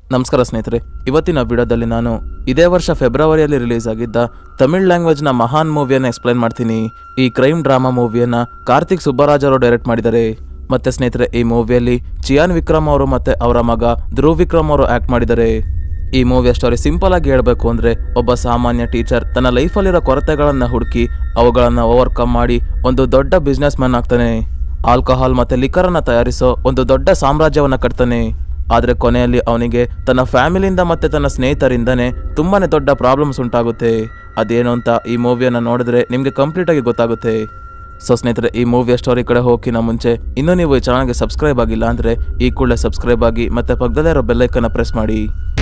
ನಮಸ್ಕಾರ ಸ್ನೇಹಿತರೆ ಇವತ್ತಿನ ವಿಡಿಯೋದಲ್ಲಿ ನಾನು ಇದೇ ವರ್ಷ ಫೆಬ್ರವರಿಯಲ್ಲಿ ರಿಲೀಸ್ ಆಗಿದ್ದ ತಮಿಳ್ ಲ್ಯಾಂಗ್ವೇಜ್ನ ಮಹಾನ್ ಮೂವಿಯನ್ನು ಎಕ್ಸ್ಪ್ಲೈನ್ ಮಾಡ್ತೀನಿ ಈ ಕ್ರೈಮ್ ಡ್ರಾಮಾ ಮೂವಿಯನ್ನ ಕಾರ್ತಿಕ್ ಸುಬ್ಬರಾಜ್ ಅವರು ಡೈರೆಕ್ಟ್ ಮಾಡಿದ್ದಾರೆ ಮತ್ತೆ ಸ್ನೇಹಿತರೆ ಈ ಮೂವಿಯಲ್ಲಿ ಚಿಯಾನ್ ವಿಕ್ರಮ್ ಅವರು ಮತ್ತೆ ಅವರ ಮಗ ಧ್ರುವ್ ವಿಕ್ರಮ್ ಅವರು ಆಕ್ಟ್ ಮಾಡಿದ್ದಾರೆ ಈ ಮೂವಿಯ ಸ್ಟೋರಿ ಸಿಂಪಲ್ ಆಗಿ ಹೇಳಬೇಕು ಅಂದ್ರೆ ಒಬ್ಬ ಸಾಮಾನ್ಯ ಟೀಚರ್ ತನ್ನ ಲೈಫಲ್ಲಿರೋ ಕೊರತೆಗಳನ್ನ ಹುಡುಕಿ ಅವುಗಳನ್ನ ಓವರ್ಕಮ್ ಮಾಡಿ ಒಂದು ದೊಡ್ಡ ಬಿಸ್ನೆಸ್ ಮ್ಯಾನ್ ಆಗ್ತಾನೆ ಆಲ್ಕೋಹಾಲ್ ಮತ್ತೆ ಲಿಕ್ಕರ್ ಅನ್ನ ತಯಾರಿಸೋ ಒಂದು ದೊಡ್ಡ ಸಾಮ್ರಾಜ್ಯವನ್ನ ಕಟ್ತಾನೆ ಆದ್ರೆ ಕೊನೆಯಲ್ಲಿ ಅವನಿಗೆ ತನ್ನ ಫ್ಯಾಮಿಲಿಯಿಂದ ಮತ್ತೆ ತನ್ನ ಸ್ನೇಹಿತರಿಂದನೇ ತುಂಬಾನೇ ದೊಡ್ಡ ಪ್ರಾಬ್ಲಮ್ಸ್ ಉಂಟಾಗುತ್ತೆ ಅದೇನು ಅಂತ ಈ ಮೂವಿಯನ್ನ ನೋಡಿದ್ರೆ ನಿಮ್ಗೆ ಕಂಪ್ಲೀಟ್ ಆಗಿ ಗೊತ್ತಾಗುತ್ತೆ ಸೊ ಸ್ನೇಹಿತರೆ ಈ ಮೂವಿಯ ಸ್ಟೋರಿ ಕಡೆ ಹೋಗಿನ ಮುಂಚೆ ಇನ್ನೂ ನೀವು ಈ ಚಾನಲ್ಗೆ ಸಬ್ಸ್ಕ್ರೈಬ್ ಆಗಿಲ್ಲ ಅಂದ್ರೆ ಈ ಕೂಡಲೇ ಸಬ್ಸ್ಕ್ರೈಬ್ ಆಗಿ ಮತ್ತೆ ಪಕ್ಕದಲ್ಲೇ ಇರೋ ಬೆಲ್ಲೈಕನ್ನ ಪ್ರೆಸ್ ಮಾಡಿ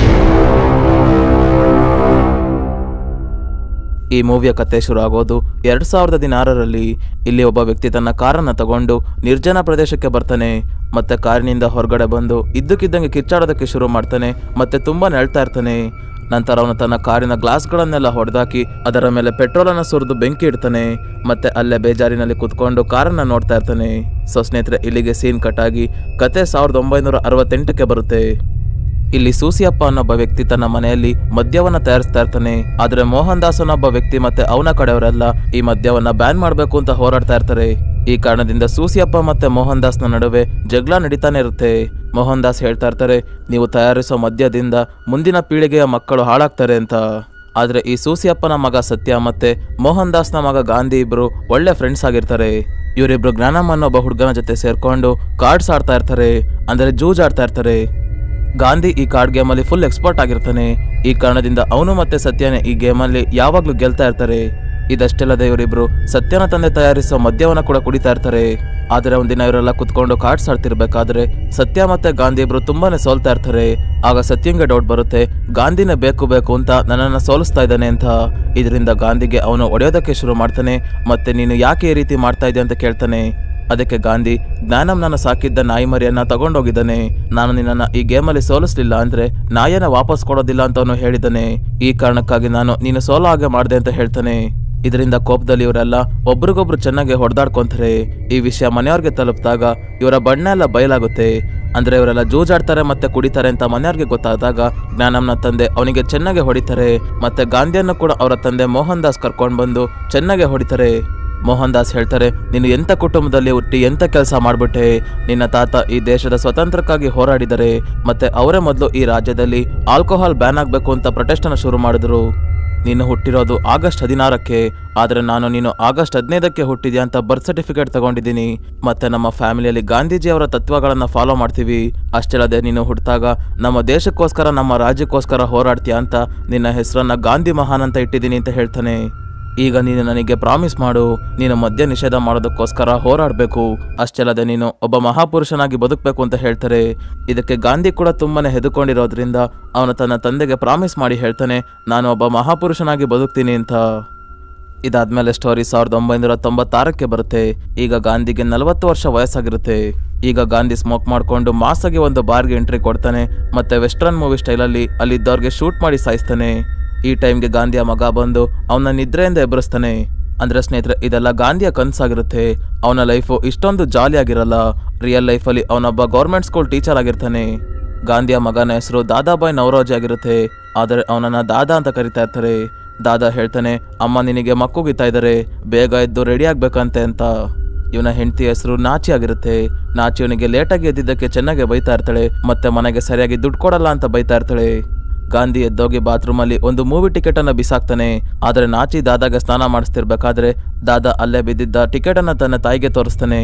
ಈ ಮೂವಿಯ ಕತೆ ಶುರು ಆಗೋದು ಎರಡ್ ಸಾವಿರದ ಹದಿನಾರರಲ್ಲಿ ಇಲ್ಲಿ ಒಬ್ಬ ವ್ಯಕ್ತಿ ತನ್ನ ಕಾರನ್ನ ತಗೊಂಡು ನಿರ್ಜನ ಪ್ರದೇಶಕ್ಕೆ ಬರ್ತಾನೆ ಮತ್ತೆ ಕಾರಿನಿಂದ ಹೊರಗಡೆ ಬಂದು ಇದ್ದಕ್ಕಿದ್ದಂಗೆ ಕಿಚ್ಚಾಡೋದಕ್ಕೆ ಶುರು ಮಾಡ್ತಾನೆ ಮತ್ತೆ ತುಂಬಾ ನೆಳ್ತಾ ಇರ್ತಾನೆ ನಂತರ ಅವನು ತನ್ನ ಕಾರಿನ ಗ್ಲಾಸ್ಗಳನ್ನೆಲ್ಲ ಹೊಡೆದಾಕಿ ಅದರ ಮೇಲೆ ಪೆಟ್ರೋಲ್ ಅನ್ನ ಸುರಿದು ಬೆಂಕಿ ಇಡ್ತಾನೆ ಮತ್ತೆ ಅಲ್ಲೇ ಬೇಜಾರಿನಲ್ಲಿ ಕುತ್ಕೊಂಡು ಕಾರನ್ನ ನೋಡ್ತಾ ಇರ್ತಾನೆ ಸೊ ಸ್ನೇಹಿತರೆ ಇಲ್ಲಿಗೆ ಸೀನ್ ಕಟ್ ಆಗಿ ಕತೆ ಸಾವಿರದ ಒಂಬೈನೂರ ಅರವತ್ತೆಂಟಕ್ಕೆ ಬರುತ್ತೆ ಇಲ್ಲಿ ಸೂಸಿಯಪ್ಪ ಅನ್ನೊಬ್ಬ ವ್ಯಕ್ತಿ ತನ್ನ ಮನೆಯಲ್ಲಿ ಮದ್ಯವನ್ನ ತಯಾರಿಸ್ತಾ ಇರ್ತಾನೆ ಆದ್ರೆ ಮೋಹನ್ ದಾಸ್ ಅನ್ನೊಬ್ಬ ವ್ಯಕ್ತಿ ಮತ್ತೆ ಅವನ ಕಡೆಯವರೆಲ್ಲ ಈ ಮದ್ಯವನ್ನ ಬ್ಯಾನ್ ಮಾಡ್ಬೇಕು ಅಂತ ಹೋರಾಡ್ತಾ ಇರ್ತಾರೆ ಈ ಕಾರಣದಿಂದ ಸೂಸಿಯಪ್ಪ ಮತ್ತೆ ಮೋಹನ್ ದಾಸ್ನ ನಡುವೆ ಜಗಳ ನಡೀತಾನೆ ಇರುತ್ತೆ ಮೋಹನ್ ದಾಸ್ ಹೇಳ್ತಾ ಇರ್ತಾರೆ ನೀವು ತಯಾರಿಸೋ ಮದ್ಯದಿಂದ ಮುಂದಿನ ಪೀಳಿಗೆಯ ಮಕ್ಕಳು ಹಾಳಾಗ್ತಾರೆ ಅಂತ ಆದ್ರೆ ಈ ಸೂಸಿಯಪ್ಪನ ಮಗ ಸತ್ಯ ಮತ್ತೆ ಮೋಹನ್ ದಾಸ್ನ ಮಗ ಗಾಂಧಿ ಇಬ್ರು ಒಳ್ಳೆ ಫ್ರೆಂಡ್ಸ್ ಆಗಿರ್ತಾರೆ ಇವರಿಬ್ರು ಜ್ಞಾನಮ್ಮ ಅನ್ನೋ ಒಬ್ಬ ಹುಡುಗನ ಜೊತೆ ಸೇರ್ಕೊಂಡು ಕಾರ್ಡ್ಸ್ ಆಡ್ತಾ ಇರ್ತಾರೆ ಅಂದ್ರೆ ಜೂಜ್ ಆಡ್ತಾ ಇರ್ತಾರೆ ಗಾಂಧಿ ಈ ಕಾರ್ಡ್ ಗೇಮಲ್ಲಿ ಫುಲ್ ಎಕ್ಸ್ಪರ್ಟ್ ಆಗಿರ್ತಾನೆ ಈ ಕಾರಣದಿಂದ ಅವನು ಮತ್ತೆ ಸತ್ಯನೇ ಈ ಗೇಮಲ್ಲಿ ಯಾವಾಗ್ಲೂ ಗೆಲ್ತಾ ಇರ್ತಾರೆ ಇದಷ್ಟಲ್ಲದೆ ಇವರಿಬ್ರು ಸತ್ಯನ ತಂದೆ ತಯಾರಿಸೋ ಮದ್ಯವನ್ನ ಕೂಡ ಕುಡಿತಾ ಇರ್ತಾರೆ ಆದ್ರೆ ಒಂದಿನ ಇವರೆಲ್ಲ ಕುತ್ಕೊಂಡು ಕಾರ್ಡ್ಸ್ ಆಡ್ತಿರ್ಬೇಕಾದ್ರೆ ಸತ್ಯ ಮತ್ತೆ ಗಾಂಧಿ ಇಬ್ರು ತುಂಬಾನೇ ಸೋಲ್ತಾ ಇರ್ತಾರೆ ಆಗ ಸತ್ಯಂಗೆ ಡೌಟ್ ಬರುತ್ತೆ ಗಾಂಧಿನೇ ಬೇಕು ಬೇಕು ಅಂತ ನನ್ನನ್ನ ಸೋಲಿಸ್ತಾ ಇದ್ದಾನೆ ಅಂತ ಇದರಿಂದ ಗಾಂಧಿಗೆ ಅವನು ಒಡೆಯೋದಕ್ಕೆ ಶುರು ಮಾಡ್ತಾನೆ ಮತ್ತೆ ನೀನು ಯಾಕೆ ಈ ರೀತಿ ಮಾಡ್ತಾ ಇದೆಯಾ ಅಂತ ಕೇಳ್ತಾನೆ ಅದಕ್ಕೆ ಗಾಂಧಿ ಜ್ಞಾನಂ ನಾನು ಸಾಕಿದ್ದ ನಾಯಿ ಮರಿಯನ್ನ ತಗೊಂಡೋಗಿದ್ದಾನೆ ನಾನು ನಿನ್ನನ್ನ ಈ ಗೇಮಲ್ಲಿ ಸೋಲಿಸ್ಲಿಲ್ಲ ಅಂದ್ರೆ ನಾಯನ ವಾಪಸ್ ಕೊಡೋದಿಲ್ಲ ಅಂತ ಅವನು ಹೇಳಿದ್ದಾನೆ ಈ ಕಾರಣಕ್ಕಾಗಿ ನಾನು ನೀನು ಸೋಲೋ ಹಾಗೆ ಮಾಡಿದೆ ಅಂತ ಹೇಳ್ತಾನೆ ಇದರಿಂದ ಕೋಪದಲ್ಲಿ ಇವರೆಲ್ಲ ಒಬ್ರಿಗೊಬ್ರು ಚೆನ್ನಾಗಿ ಹೊಡೆದಾಡ್ಕೊಂತಾರೆ ಈ ವಿಷಯ ಮನೆಯವ್ರಿಗೆ ತಲುಪಿದಾಗ ಇವರ ಬಣ್ಣ ಎಲ್ಲ ಬಯಲಾಗುತ್ತೆ ಅಂದ್ರೆ ಇವರೆಲ್ಲ ಜೂಜಾಡ್ತಾರೆ ಮತ್ತೆ ಕುಡಿತಾರೆ ಅಂತ ಮನೆಯವ್ರಿಗೆ ಗೊತ್ತಾದಾಗ ಜ್ಞಾನಂನ ತಂದೆ ಅವನಿಗೆ ಚೆನ್ನಾಗಿ ಹೊಡಿತಾರೆ ಮತ್ತೆ ಗಾಂಧಿಯನ್ನು ಕೂಡ ಅವರ ತಂದೆ ಮೋಹನ್ ದಾಸ್ ಕರ್ಕೊಂಡು ಬಂದು ಚೆನ್ನಾಗಿ ಹೊಡಿತಾರೆ ಮೋಹನ್ ದಾಸ್ ಹೇಳ್ತಾರೆ ನೀನು ಎಂಥ ಕುಟುಂಬದಲ್ಲಿ ಹುಟ್ಟಿ ಎಂಥ ಕೆಲಸ ಮಾಡ್ಬಿಟ್ಟೆ ನಿನ್ನ ತಾತ ಈ ದೇಶದ ಸ್ವಾತಂತ್ರ್ಯಕ್ಕಾಗಿ ಹೋರಾಡಿದರೆ ಮತ್ತೆ ಅವರೇ ಮೊದಲು ಈ ರಾಜ್ಯದಲ್ಲಿ ಆಲ್ಕೋಹಾಲ್ ಬ್ಯಾನ್ ಆಗಬೇಕು ಅಂತ ಪ್ರೊಟೆಸ್ಟ್ ಅನ್ನು ಶುರು ಮಾಡಿದ್ರು ನೀನು ಹುಟ್ಟಿರೋದು ಆಗಸ್ಟ್ ಹದಿನಾರಕ್ಕೆ ಆದರೆ ನಾನು ನೀನು ಆಗಸ್ಟ್ ಹದಿನೈದಕ್ಕೆ ಹುಟ್ಟಿದ್ಯಾ ಅಂತ ಬರ್ತ್ ಸರ್ಟಿಫಿಕೇಟ್ ತಗೊಂಡಿದ್ದೀನಿ ಮತ್ತೆ ನಮ್ಮ ಫ್ಯಾಮಿಲಿಯಲ್ಲಿ ಗಾಂಧೀಜಿ ಅವರ ತತ್ವಗಳನ್ನ ಫಾಲೋ ಮಾಡ್ತೀವಿ ಅಷ್ಟಲ್ಲದೆ ನೀನು ಹುಟ್ಟಿದಾಗ ನಮ್ಮ ದೇಶಕ್ಕೋಸ್ಕರ ನಮ್ಮ ರಾಜ್ಯಕ್ಕೋಸ್ಕರ ಹೋರಾಡ್ತೀಯಾ ಅಂತ ನಿನ್ನ ಹೆಸರನ್ನ ಗಾಂಧಿ ಮಹಾನ್ ಅಂತ ಇಟ್ಟಿದ್ದೀನಿ ಅಂತ ಹೇಳ್ತಾನೆ ಈಗ ನೀನು ನನಗೆ ಪ್ರಾಮಿಸ್ ಮಾಡು ನೀನು ಮದ್ಯ ನಿಷೇಧ ಮಾಡೋದಕ್ಕೋಸ್ಕರ ಹೋರಾಡಬೇಕು ಅಷ್ಟಲ್ಲದೆ ನೀನು ಒಬ್ಬ ಮಹಾಪುರುಷನಾಗಿ ಬದುಕಬೇಕು ಅಂತ ಹೇಳ್ತಾರೆ ಇದಕ್ಕೆ ಗಾಂಧಿ ಕೂಡ ತುಂಬಾನೇ ಹೆದರ್ಕೊಂಡಿರೋದ್ರಿಂದ ಅವನು ತನ್ನ ತಂದೆಗೆ ಪ್ರಾಮಿಸ್ ಮಾಡಿ ಹೇಳ್ತಾನೆ ನಾನು ಒಬ್ಬ ಮಹಾಪುರುಷನಾಗಿ ಬದುಕ್ತೀನಿ ಅಂತ ಇದಾದ್ಮೇಲೆ ಸ್ಟೋರಿ ಸಾವಿರದ ಒಂಬೈನೂರ ತೊಂಬತ್ತಾರಕ್ಕೆ ಬರುತ್ತೆ ಈಗ ಗಾಂಧಿಗೆ ನಲವತ್ತು ವರ್ಷ ವಯಸ್ಸಾಗಿರುತ್ತೆ ಈಗ ಗಾಂಧಿ ಸ್ಮೋಕ್ ಮಾಡ್ಕೊಂಡು ಮಾಸಾಗಿ ಒಂದು ಬಾರ್ಗೆ ಎಂಟ್ರಿ ಕೊಡ್ತಾನೆ ಮತ್ತೆ ವೆಸ್ಟರ್ನ್ ಮೂವಿ ಸ್ಟೈಲಲ್ಲಿ ಅಲ್ಲಿದ್ದವ್ರಿಗೆ ಶೂಟ್ ಮಾಡಿ ಸಾಯಿಸ್ತಾನೆ ಈ ಟೈಮ್ಗೆ ಗಾಂಧಿಯ ಮಗ ಬಂದು ಅವನ ನಿದ್ರೆಯಿಂದ ಎಬ್ಬರಿಸ್ತಾನೆ ಅಂದ್ರೆ ಸ್ನೇಹಿತರೆ ಇದೆಲ್ಲ ಗಾಂಧಿಯ ಕನ್ಸಾಗಿರುತ್ತೆ ಅವನ ಲೈಫು ಇಷ್ಟೊಂದು ಜಾಲಿ ಆಗಿರಲ್ಲ ರಿಯಲ್ ಲೈಫಲ್ಲಿ ಅವನೊಬ್ಬ ಗೌರ್ಮೆಂಟ್ ಸ್ಕೂಲ್ ಟೀಚರ್ ಆಗಿರ್ತಾನೆ ಗಾಂಧಿಯ ಮಗನ ಹೆಸರು ದಾದಾಬಾಯ್ ನವರೋಜಿ ಆಗಿರುತ್ತೆ ಆದರೆ ಅವನನ್ನ ದಾದಾ ಅಂತ ಕರಿತಾ ಇರ್ತಾರೆ ದಾದಾ ಹೇಳ್ತಾನೆ ಅಮ್ಮ ನಿನಗೆ ಮಕ್ಕುಗಿತಾ ಇದ್ದಾರೆ ಬೇಗ ಎದ್ದು ರೆಡಿ ಆಗ್ಬೇಕಂತೆ ಅಂತ ಇವನ ಹೆಂಡತಿ ಹೆಸರು ನಾಚಿ ಆಗಿರುತ್ತೆ ನಾಚಿ ಇವನಿಗೆ ಲೇಟಾಗಿ ಎದ್ದಿದ್ದಕ್ಕೆ ಚೆನ್ನಾಗಿ ಬೈತಾ ಇರ್ತಾಳೆ ಮತ್ತೆ ಮನೆಗೆ ಸರಿಯಾಗಿ ದುಡ್ಡು ಕೊಡಲ್ಲ ಅಂತ ಬೈತಾ ಇರ್ತಾಳೆ ಗಾಂಧಿ ಎದ್ದೋಗಿ ಬಾತ್ರೂಮ್ ಅಲ್ಲಿ ಒಂದು ಮೂವಿ ಟಿಕೆಟ್ ಅನ್ನ ಬಿಸಾಕ್ತಾನೆ ಆದ್ರೆ ನಾಚಿ ದಾದಾಗೆ ಸ್ನಾನ ಮಾಡಿಸ್ತಿರ್ಬೇಕಾದ್ರೆ ದಾದಾ ಅಲ್ಲೇ ಬಿದ್ದಿದ್ದ ಟಿಕೆಟ್ ಅನ್ನ ತನ್ನ ತಾಯಿಗೆ ತೋರಿಸ್ತಾನೆ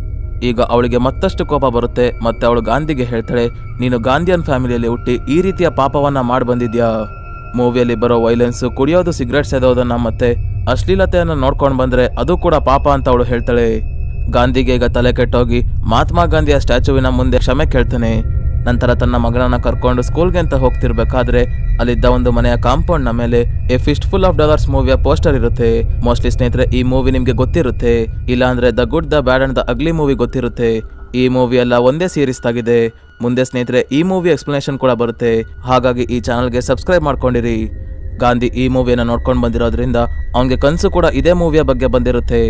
ಈಗ ಅವಳಿಗೆ ಮತ್ತಷ್ಟು ಕೋಪ ಬರುತ್ತೆ ಮತ್ತೆ ಅವಳು ಗಾಂಧಿಗೆ ಹೇಳ್ತಾಳೆ ನೀನು ಗಾಂಧಿಯನ್ ಫ್ಯಾಮಿಲಿಯಲ್ಲಿ ಹುಟ್ಟಿ ಈ ರೀತಿಯ ಪಾಪವನ್ನ ಮಾಡಿ ಬಂದಿದ್ಯಾ ಮೂವಿಯಲ್ಲಿ ಬರೋ ವೈಲೆನ್ಸ್ ಕುಡಿಯೋದು ಸಿಗರೆಟ್ ಸೇದೋದನ್ನ ಮತ್ತೆ ಅಶ್ಲೀಲತೆಯನ್ನು ನೋಡ್ಕೊಂಡು ಬಂದ್ರೆ ಅದು ಕೂಡ ಪಾಪ ಅಂತ ಅವಳು ಹೇಳ್ತಾಳೆ ಗಾಂಧಿಗೆ ಈಗ ತಲೆ ಕೆಟ್ಟೋಗಿ ಮಹಾತ್ಮ ಗಾಂಧಿಯ ಸ್ಟ್ಯಾಚುವಿನ ಮುಂದೆ ಕ್ಷಮೆ ಕೇಳ್ತಾನೆ ನಂತರ ತನ್ನ ಮಗನನ್ನ ಕರ್ಕೊಂಡು ಸ್ಕೂಲ್ಗೆ ಅಂತ ಹೋಗ್ತಿರ್ಬೇಕಾದ್ರೆ ಅಲ್ಲಿದ್ದ ಒಂದು ಮನೆಯ ಕಾಂಪೌಂಡ್ ನ ಮೇಲೆ a fist full of dollars ಮೂವಿಯ ಪೋಸ್ಟರ್ ಇರುತ್ತೆ ಮೋಸ್ಟ್ಲಿ ಸ್ನೇಹಿತರೆ ಈ ಮೂವಿ ನಿಮ್ಗೆ ಗೊತ್ತಿರುತ್ತೆ ಇಲ್ಲಾಂದ್ರೆ the good the bad and the ugly movie ಗೊತ್ತಿರುತ್ತೆ ಈ ಮೂವಿ ಎಲ್ಲ ಒಂದೇ ಸೀರೀಸ್ ಆಗಿದೆ ಮುಂದೆ ಸ್ನೇಹಿತರೆ ಈ ಮೂವಿ ಎಕ್ಸ್ಪ್ಲನೇಷನ್ ಕೂಡ ಬರುತ್ತೆ ಹಾಗಾಗಿ ಈ ಚಾನಲ್ಗೆ ಸಬ್ಸ್ಕ್ರೈಬ್ ಮಾಡ್ಕೊಂಡಿರಿ ಗಾಂಧಿ ಈ ಮೂವಿಯನ್ನು ನೋಡ್ಕೊಂಡು ಬಂದಿರೋದ್ರಿಂದ ಅವನಿಗೆ ಕನಸು ಕೂಡ ಇದೇ ಮೂವಿಯ ಬಗ್ಗೆ ಬಂದಿರುತ್ತೆ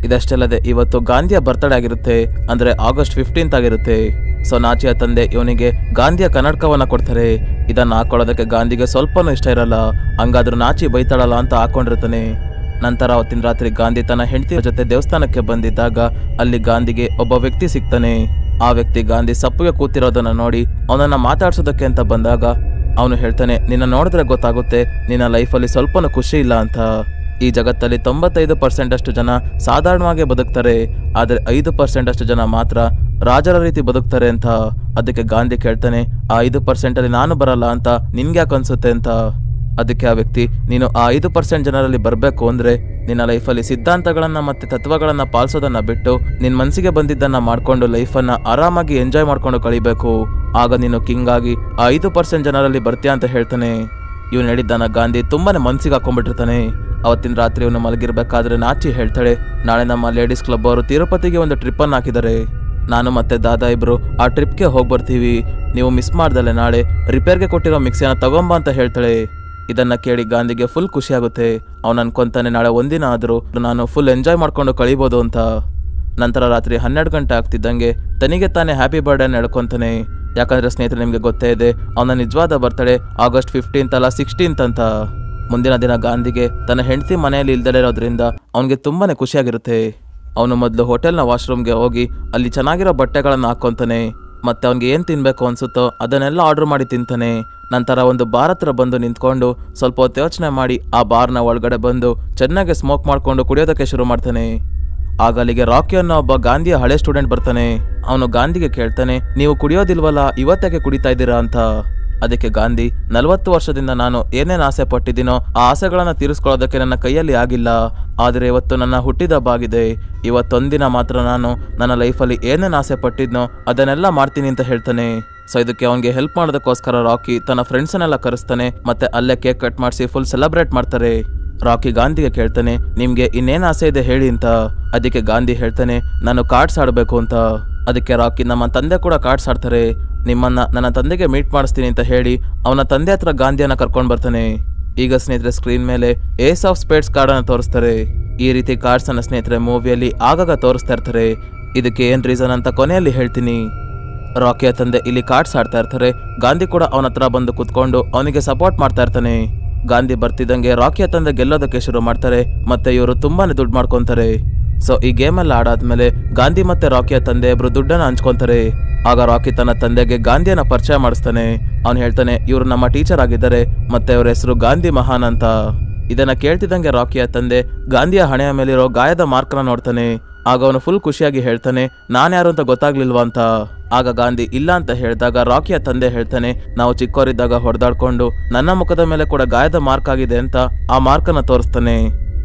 ಇದಷ್ಟಲ್ಲದೆ ಇವತ್ತು ಗಾಂಧಿಯ ಬರ್ತ್ಡೇ ಆಗಿರುತ್ತೆ ಅಂದ್ರೆ ಆಗಸ್ಟ್ ಫಿಫ್ಟೀನ್ತ್ ಆಗಿರುತ್ತೆ ಸೊ ನಾಚಿಯ ತಂದೆ ಇವನಿಗೆ ಗಾಂಧಿಯ ಕನ್ನಡಕವನ್ನ ಕೊಡ್ತಾರೆ ಇದನ್ನ ಹಾಕೊಳ್ಳೋದಕ್ಕೆ ಗಾಂಧಿಗೆ ಸ್ವಲ್ಪನೂ ಇಷ್ಟ ಇರಲ್ಲ ಹಂಗಾದ್ರೂ ನಾಚಿ ಬೈತಾಳಲ್ಲ ಅಂತ ಹಾಕೊಂಡಿರ್ತಾನೆ ನಂತರ ಅವತ್ತಿನ ರಾತ್ರಿ ಗಾಂಧಿ ತನ್ನ ಹೆಂಡತಿಯ ಜೊತೆ ದೇವಸ್ಥಾನಕ್ಕೆ ಬಂದಿದ್ದಾಗ ಅಲ್ಲಿ ಗಾಂಧಿಗೆ ಒಬ್ಬ ವ್ಯಕ್ತಿ ಸಿಗ್ತಾನೆ ಆ ವ್ಯಕ್ತಿ ಗಾಂಧಿ ಸಪ್ಪಗೆ ಕೂತಿರೋದನ್ನ ನೋಡಿ ಅವನನ್ನ ಮಾತಾಡ್ಸೋದಕ್ಕೆ ಅಂತ ಬಂದಾಗ ಅವನು ಹೇಳ್ತಾನೆ ನಿನ್ನ ನೋಡಿದ್ರೆ ಗೊತ್ತಾಗುತ್ತೆ ನಿನ್ನ ಲೈಫಲ್ಲಿ ಸ್ವಲ್ಪನೂ ಖುಷಿ ಇಲ್ಲ ಅಂತ ಈ ಜಗತ್ತಲ್ಲಿ ತೊಂಬತ್ತೈದು ಪರ್ಸೆಂಟ್ ಅಷ್ಟು ಜನ ಸಾಧಾರಣವಾಗಿ ಬದುಕ್ತಾರೆ ಆದರೆ ಐದು ಪರ್ಸೆಂಟ್ ಅಷ್ಟು ಜನ ಮಾತ್ರ ರಾಜರ ರೀತಿ ಬದುಕ್ತಾರೆ ಅಂತ ಅದಕ್ಕೆ ಗಾಂಧಿ ಕೇಳ್ತಾನೆ ಆ ಐದು ಪರ್ಸೆಂಟ್ ಅಲ್ಲಿ ನಾನು ಬರಲ್ಲ ಅಂತ ನಿನ್ಗೆ ಯಾಕೆ ಅನ್ಸುತ್ತೆ ಅಂತ ಅದಕ್ಕೆ ಆ ವ್ಯಕ್ತಿ ನೀನು ಆ ಐದು ಪರ್ಸೆಂಟ್ ಜನರಲ್ಲಿ ಬರಬೇಕು ಅಂದ್ರೆ ನಿನ್ನ ಲೈಫಲ್ಲಿ ಸಿದ್ಧಾಂತಗಳನ್ನ ಮತ್ತೆ ತತ್ವಗಳನ್ನ ಪಾಲಿಸೋದನ್ನ ಬಿಟ್ಟು ನಿನ್ ಮನ್ಸಿಗೆ ಬಂದಿದ್ದನ್ನ ಮಾಡ್ಕೊಂಡು ಲೈಫನ್ನ ಆರಾಮಾಗಿ ಎಂಜಾಯ್ ಮಾಡ್ಕೊಂಡು ಕಳಿಬೇಕು ಆಗ ನೀನು ಕಿಂಗ್ ಆಗಿ ಆ ಐದು ಪರ್ಸೆಂಟ್ ಜನರಲ್ಲಿ ಬರ್ತೀಯ ಅಂತ ಹೇಳ್ತಾನೆ ಇವನು ಹೇಳಿದ್ದನ್ನ ಗಾಂಧಿ ತುಂಬಾನೇ ಮನ್ಸಿಗೆ ಹಾಕೊಂಡ್ಬಿಟ್ಟಿರ್ತಾನೆ ಅವತ್ತಿನ ರಾತ್ರಿ ಇವನು ಮಲಗಿರ್ಬೇಕಾದ್ರೆ ನಾಚಿ ಹೇಳ್ತಾಳೆ ನಾಳೆ ನಮ್ಮ ಲೇಡೀಸ್ ಕ್ಲಬ್ ಅವರು ತಿರುಪತಿಗೆ ಒಂದು ಟ್ರಿಪ್ ಅನ್ನು ಹಾಕಿದ್ದಾರೆ ನಾನು ಮತ್ತೆ ದಾದಾ ಇಬ್ರು ಆ ಟ್ರಿಪ್ಗೆ ಹೋಗಿ ಬರ್ತೀವಿ ನೀವು ಮಿಸ್ ಮಾಡ್ದಲೆ ನಾಳೆ ರಿಪೇರ್ಗೆ ಕೊಟ್ಟಿರೋ ಮಿಕ್ಸಿನ ತಗೊಂಬ ಅಂತ ಹೇಳ್ತಾಳೆ ಇದನ್ನ ಕೇಳಿ ಗಾಂಧಿಗೆ ಫುಲ್ ಖುಷಿ ಆಗುತ್ತೆ ಅವನು ಅನ್ಕೊಂತಾನೆ ನಾಳೆ ಒಂದಿನ ಆದರೂ ನಾನು ಫುಲ್ ಎಂಜಾಯ್ ಮಾಡ್ಕೊಂಡು ಕಳಿಬೋದು ಅಂತ ನಂತರ ರಾತ್ರಿ ಹನ್ನೆರಡು ಗಂಟೆ ಆಗ್ತಿದ್ದಂಗೆ ತನಿಗೆ ತಾನೇ ಹ್ಯಾಪಿ ಬರ್ಡೇ ನಡ್ಕೊಂತಾನೆ ಯಾಕಂದ್ರೆ ಸ್ನೇಹಿತರೆ ನಿಮಗೆ ಗೊತ್ತೇ ಇದೆ ಅವನ ನಿಜವಾದ ಬರ್ತಡೇ ಆಗಸ್ಟ್ ಫಿಫ್ಟೀನ್ತ್ ಅಲ್ಲ ಸಿಕ್ಸ್ಟೀನ್ತ್ ಅಂತ ಮುಂದಿನ ದಿನ ಗಾಂಧಿಗೆ ತನ್ನ ಹೆಂಡತಿ ಮನೆಯಲ್ಲಿ ಇಲ್ದಲೇ ಇರೋದ್ರಿಂದ ಅವನಿಗೆ ತುಂಬಾನೇ ಖುಷಿಯಾಗಿರುತ್ತೆ ಅವನು ಮೊದಲು ಹೋಟೆಲ್ನ ವಾಶ್ರೂಮ್ಗೆ ಹೋಗಿ ಅಲ್ಲಿ ಚೆನ್ನಾಗಿರೋ ಬಟ್ಟೆಗಳನ್ನು ಹಾಕ್ಕೊಂತಾನೆ ಮತ್ತೆ ಅವನಿಗೆ ಏನು ತಿನ್ಬೇಕು ಅನ್ಸುತ್ತೋ ಅದನ್ನೆಲ್ಲ ಆರ್ಡರ್ ಮಾಡಿ ತಿಂತಾನೆ ನಂತರ ಒಂದು ಬಾರ್ ಹತ್ರ ಬಂದು ನಿಂತ್ಕೊಂಡು ಸ್ವಲ್ಪ ಹೊತ್ತು ಯೋಚನೆ ಮಾಡಿ ಆ ಬಾರ್ನ ಒಳಗಡೆ ಬಂದು ಚೆನ್ನಾಗಿ ಸ್ಮೋಕ್ ಮಾಡ್ಕೊಂಡು ಕುಡಿಯೋದಕ್ಕೆ ಶುರು ಮಾಡ್ತಾನೆ ಆಗ ಅಲ್ಲಿಗೆ ರಾಕಿ ಅನ್ನೋ ಒಬ್ಬ ಗಾಂಧಿಯ ಹಳೆ ಸ್ಟೂಡೆಂಟ್ ಬರ್ತಾನೆ ಅವನು ಗಾಂಧಿಗೆ ಕೇಳ್ತಾನೆ ನೀವು ಕುಡಿಯೋದಿಲ್ವಲ್ಲ ಇವತ್ತಾಗೆ ಕುಡಿತಾ ಇದ್ದೀರಾ ಅಂತ ಅದಕ್ಕೆ ಗಾಂಧಿ ನಲವತ್ತು ವರ್ಷದಿಂದ ನಾನು ಏನೇನು ಆಸೆ ಪಟ್ಟಿದ್ದೀನೋ ಆ ಆಸೆಗಳನ್ನ ತೀರಿಸ್ಕೊಳ್ಳೋದಕ್ಕೆ ನನ್ನ ಕೈಯಲ್ಲಿ ಆಗಿಲ್ಲ ಆದರೆ ಇವತ್ತು ನನ್ನ ಹುಟ್ಟಿದ ಹಬ್ಬ ಆಗಿದೆ ಇವತ್ತೊಂದಿನ ಮಾತ್ರ ನಾನು ನನ್ನ ಲೈಫಲ್ಲಿ ಏನೇನು ಆಸೆ ಪಟ್ಟಿದ್ನೋ ಅದನ್ನೆಲ್ಲ ಮಾಡ್ತೀನಿ ಅಂತ ಹೇಳ್ತಾನೆ ಸೊ ಇದಕ್ಕೆ ಅವನಿಗೆ ಹೆಲ್ಪ್ ಮಾಡೋದಕ್ಕೋಸ್ಕರ ರಾಕಿ ತನ್ನ ಫ್ರೆಂಡ್ಸನ್ನೆಲ್ಲ ಕರೆಸ್ತಾನೆ ಮತ್ತೆ ಅಲ್ಲೇ ಕೇಕ್ ಕಟ್ ಮಾಡಿಸಿ ಫುಲ್ ಸೆಲೆಬ್ರೇಟ್ ಮಾಡ್ತಾರೆ ರಾಕಿ ಗಾಂಧಿಗೆ ಕೇಳ್ತಾನೆ ನಿಮ್ಗೆ ಇನ್ನೇನ್ ಆಸೆ ಇದೆ ಹೇಳಿ ಅಂತ ಅದಕ್ಕೆ ಗಾಂಧಿ ಹೇಳ್ತಾನೆ ನಾನು ಕಾರ್ಡ್ಸ್ ಆಡಬೇಕು ಅಂತ ಅದಕ್ಕೆ ರಾಕಿ ನಮ್ಮ ತಂದೆ ಕೂಡ ಕಾರ್ಡ್ಸ್ ಆಡ್ತಾರೆ ನಿಮ್ಮನ್ನ ನನ್ನ ತಂದೆಗೆ ಮೀಟ್ ಮಾಡಿಸ್ತೀನಿ ಅಂತ ಹೇಳಿ ಅವನ ತಂದೆ ಹತ್ರ ಗಾಂಧಿಯನ್ನ ಕರ್ಕೊಂಡು ಬರ್ತಾನೆ ಈಗ ಸ್ನೇಹಿತರೆ ಸ್ಕ್ರೀನ್ ಮೇಲೆ ಏಸ್ ಆಫ್ ಸ್ಪೇಡ್ಸ್ ಕಾರ್ಡ್ ಅನ್ನ ತೋರಿಸ್ತಾರೆ ಈ ರೀತಿ ಕಾರ್ಡ್ಸ್ ಅನ್ನ ಸ್ನೇಹಿತರೆ ಮೂವಿಯಲ್ಲಿ ಆಗಾಗ ತೋರಿಸ್ತಾ ಇರ್ತಾರೆ ಇದಕ್ಕೆ ಏನ್ ರೀಸನ್ ಅಂತ ಕೊನೆಯಲ್ಲಿ ಹೇಳ್ತೀನಿ ರಾಕಿಯ ತಂದೆ ಇಲ್ಲಿ ಕಾರ್ಡ್ಸ್ ಆಡ್ತಾ ಇರ್ತಾರೆ ಗಾಂಧಿ ಕೂಡ ಅವನ ಹತ್ರ ಬಂದು ಕುತ್ಕೊಂಡು ಅವನಿಗೆ ಸಪೋರ್ಟ್ ಮಾಡ್ತಾ ಇರ್ತಾನೆ ಗಾಂಧಿ ಬರ್ತಿದ್ದಂಗೆ ರಾಕಿಯ ತಂದೆ ಗೆಲ್ಲೋದಕ್ಕೆ ಶುರು ಮಾಡ್ತಾರೆ ಮತ್ತೆ ಇವರು ತುಂಬಾನೇ ದುಡ್ಡು ಮಾಡ್ಕೊಂತಾರೆ ಸೊ ಈ ಗೇಮ್ ಎಲ್ಲ ಆಡಾದ್ಮೇಲೆ ಗಾಂಧಿ ಮತ್ತೆ ರಾಕಿಯ ತಂದೆ ಇಬ್ರು ದುಡ್ಡನ್ನ ಹಂಚ್ಕೊಂತಾರೆ ಆಗ ರಾಕಿ ತನ್ನ ತಂದೆಗೆ ಗಾಂಧಿಯನ್ನ ಪರಿಚಯ ಮಾಡಿಸ್ತಾನೆ ಅವನು ಹೇಳ್ತಾನೆ ಇವರು ನಮ್ಮ ಟೀಚರ್ ಆಗಿದ್ದಾರೆ ಮತ್ತೆ ಅವ್ರ ಹೆಸರು ಗಾಂಧಿ ಮಹಾನ್ ಅಂತ ಇದನ್ನ ಕೇಳ್ತಿದ್ದಂಗೆ ರಾಕಿಯ ತಂದೆ ಗಾಂಧಿಯ ಹಣೆಯ ಮೇಲಿರೋ ಗಾಯದ ಮಾರ್ಕ್ನ ನೋಡ್ತಾನೆ ಆಗ ಅವನು ಫುಲ್ ಖುಷಿಯಾಗಿ ಹೇಳ್ತಾನೆ ನಾನ್ಯಾರು ಅಂತ ಗೊತ್ತಾಗ್ಲಿಲ್ವಾ ಅಂತ ಆಗ ಗಾಂಧಿ ಇಲ್ಲ ಅಂತ ಹೇಳಿದಾಗ ರಾಕಿಯ ತಂದೆ ಹೇಳ್ತಾನೆ ನಾವು ಚಿಕ್ಕವರಿದ್ದಾಗ ಹೊಡೆದಾಡ್ಕೊಂಡು ನನ್ನ ಮುಖದ ಮೇಲೆ ಕೂಡ ಗಾಯದ ಮಾರ್ಕ್ ಆಗಿದೆ ಅಂತ ಆ ಮಾರ್ಕನ್ನ ತೋರಿಸ್ತಾನೆ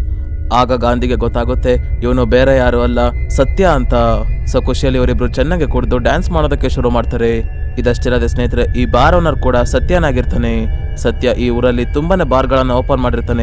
ಆಗ ಗಾಂಧಿಗೆ ಗೊತ್ತಾಗುತ್ತೆ ಇವನು ಬೇರೆ ಯಾರು ಅಲ್ಲ ಸತ್ಯ ಅಂತ ಸೊ ಖುಷಿಯಲ್ಲಿ ಇವರಿಬ್ರು ಚೆನ್ನಾಗಿ ಕುಡಿದು ಡ್ಯಾನ್ಸ್ ಮಾಡೋದಕ್ಕೆ ಶುರು ಮಾಡ್ತಾರೆ ಇದಷ್ಟಿರದೆ ಸ್ನೇಹಿತರೆ ಈ ಬಾರ್ ಓನರ್ ಕೂಡ ಸತ್ಯನಾಗಿರ್ತಾನೆ ಸತ್ಯ ಈ ಊರಲ್ಲಿ ತುಂಬಾನೇ ಬಾರ್ಗಳನ್ನು ಓಪನ್ ಮಾಡಿರ್ತಾನೆ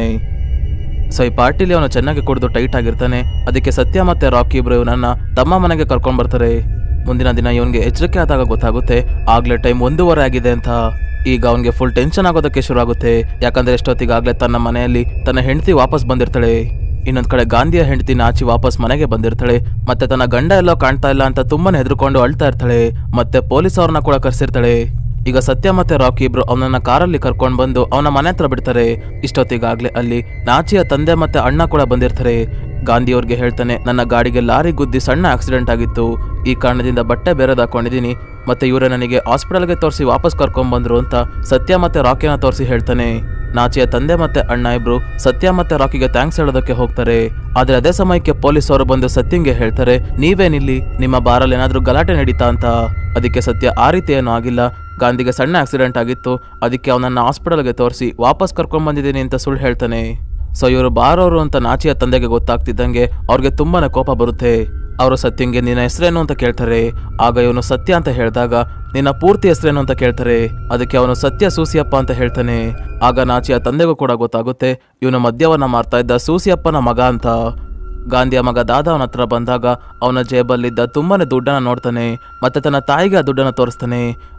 ಸೊ ಈ ಪಾರ್ಟಿಲಿ ಅವನು ಚೆನ್ನಾಗಿ ಕುಡಿದು ಟೈಟ್ ಆಗಿರ್ತಾನೆ ಅದಕ್ಕೆ ಸತ್ಯ ಮತ್ತೆ ರಾಕಿ ಇಬ್ರು ಇವನನ್ನ ತಮ್ಮ ಮನೆಗೆ ಕರ್ಕೊಂಡ್ ಬರ್ತಾರೆ ಮುಂದಿನ ದಿನ ಇವನ್ಗೆ ಎಚ್ಚರಿಕೆ ಆದಾಗ ಗೊತ್ತಾಗುತ್ತೆ ಆಗ್ಲೇ ಟೈಮ್ ಒಂದೂವರೆ ಆಗಿದೆ ಅಂತ ಈಗ ಅವನಿಗೆ ಫುಲ್ ಟೆನ್ಷನ್ ಆಗೋದಕ್ಕೆ ಶುರು ಆಗುತ್ತೆ ಯಾಕಂದ್ರೆ ಎಷ್ಟೊತ್ತಿಗಾಗ್ಲೇ ತನ್ನ ಮನೆಯಲ್ಲಿ ತನ್ನ ಹೆಂಡತಿ ವಾಪಸ್ ಬಂದಿರ್ತಾಳೆ ಇನ್ನೊಂದ್ ಕಡೆ ಗಾಂಧಿಯ ಹೆಂಡತಿ ನಾಚಿ ವಾಪಸ್ ಮನೆಗೆ ಬಂದಿರ್ತಾಳೆ ಮತ್ತೆ ತನ್ನ ಗಂಡ ಎಲ್ಲೋ ಕಾಣ್ತಾ ಇಲ್ಲ ಅಂತ ತುಂಬಾನೇ ಹೆದರ್ಕೊಂಡು ಅಳ್ತಾ ಇರ್ತಾಳೆ ಮತ್ತೆ ಪೊಲೀಸ್ ಅವ್ರನ್ನ ಕೂಡ ಕರ್ಸಿರ್ತಾಳೆ ಈಗ ಸತ್ಯ ಮತ್ತೆ ರಾಕಿ ಇಬ್ರು ಅವನನ್ನ ಕಾರಲ್ಲಿ ಕರ್ಕೊಂಡ್ ಬಂದು ಅವನ ಮನೆ ಹತ್ರ ಬಿಡ್ತಾರೆ ಇಷ್ಟೊತ್ತಿಗಾಗ್ಲೇ ಅಲ್ಲಿ ನಾಚಿಯ ತಂದೆ ಮತ್ತೆ ಅಣ್ಣ ಕೂಡ ಬಂದಿರ್ತಾರೆ ಗಾಂಧಿ ಅವ್ರಿಗೆ ಹೇಳ್ತಾನೆ ನನ್ನ ಗಾಡಿಗೆ ಲಾರಿ ಗುದ್ದಿ ಸಣ್ಣ ಆಕ್ಸಿಡೆಂಟ್ ಆಗಿತ್ತು ಈ ಕಾರಣದಿಂದ ಬಟ್ಟೆ ಬೇರೆದ್ ಹಾಕೊಂಡಿದೀನಿ ಮತ್ತೆ ಇವರೇ ನನಗೆ ಹಾಸ್ಪಿಟಲ್ಗೆ ತೋರಿಸಿ ವಾಪಸ್ ಕರ್ಕೊಂಡ್ ಬಂದ್ರು ಅಂತ ಸತ್ಯ ಮತ್ತೆ ರಾಕಿನ ತೋರಿಸಿ ಹೇಳ್ತಾನೆ ನಾಚಿಯ ತಂದೆ ಮತ್ತೆ ಅಣ್ಣ ಇಬ್ರು ಸತ್ಯ ಮತ್ತೆ ರಾಕಿಗೆ ಥ್ಯಾಂಕ್ಸ್ ಹೇಳೋದಕ್ಕೆ ಹೋಗ್ತಾರೆ ಆದ್ರೆ ಅದೇ ಸಮಯಕ್ಕೆ ಪೊಲೀಸ್ ಅವರು ಬಂದು ಸತ್ಯಂಗೆ ಹೇಳ್ತಾರೆ ನೀವೇನಿಲ್ಲಿ ನಿಮ್ಮ ಬಾರಲ್ಲಿ ಏನಾದ್ರೂ ಗಲಾಟೆ ನಡೀತಾ ಅಂತ ಅದಕ್ಕೆ ಸತ್ಯ ಆ ರೀತಿ ಏನೂ ಆಗಿಲ್ಲ ಗಾಂಧಿಗೆ ಸಣ್ಣ ಆಕ್ಸಿಡೆಂಟ್ ಆಗಿತ್ತು ಅದಕ್ಕೆ ಅವನನ್ನ ಹಾಸ್ಪಿಟಲ್ಗೆ ತೋರಿಸಿ ವಾಪಸ್ ಕರ್ಕೊಂಡ್ ಬಂದಿದ್ದೀನಿ ಅಂತ ಸುಳ್ಳು ಹೇಳ್ತಾನೆ ಸೊ ಇವರು ಬಾರೋರು ಅಂತ ನಾಚಿಯ ತಂದೆಗೆ ಗೊತ್ತಾಗ್ತಿದ್ದಂಗೆ ಅವ್ರಿಗೆ ತುಂಬಾನೇ ಕೋಪ ಬರುತ್ತೆ ಅವರು ಸತ್ಯಂಗೆ ನಿನ್ನ ಹೆಸರೇನು ಅಂತ ಕೇಳ್ತಾರೆ ಆಗ ಇವನು ಸತ್ಯ ಅಂತ ಹೇಳಿದಾಗ ನಿನ್ನ ಪೂರ್ತಿ ಹೆಸರೇನು ಅಂತ ಕೇಳ್ತಾರೆ ಅದಕ್ಕೆ ಅವನು ಸತ್ಯ ಸೂಸಿಯಪ್ಪ ಅಂತ ಹೇಳ್ತಾನೆ ಆಗ ನಾಚಿಯ ತಂದೆಗೂ ಕೂಡ ಗೊತ್ತಾಗುತ್ತೆ ಇವನು ಮದ್ಯವನ್ನ ಮಾರ್ತಾ ಇದ್ದ ಸೂಸಿಯಪ್ಪನ ಮಗ ಅಂತ ಗಾಂಧಿಯ ಮಗ ದಾದಾ ಅವನ ಹತ್ರ ಬಂದಾಗ ಅವನ ಜೇಬಲ್ಲಿದ್ದ ತುಂಬಾನೇ ದುಡ್ಡನ್ನ ನೋಡ್ತಾನೆ ಮತ್ತೆ ತನ್ನ ತಾಯಿಗೆ ಆ ದುಡ್ಡನ್ನ ತೋರಿಸ್ತಾನೆ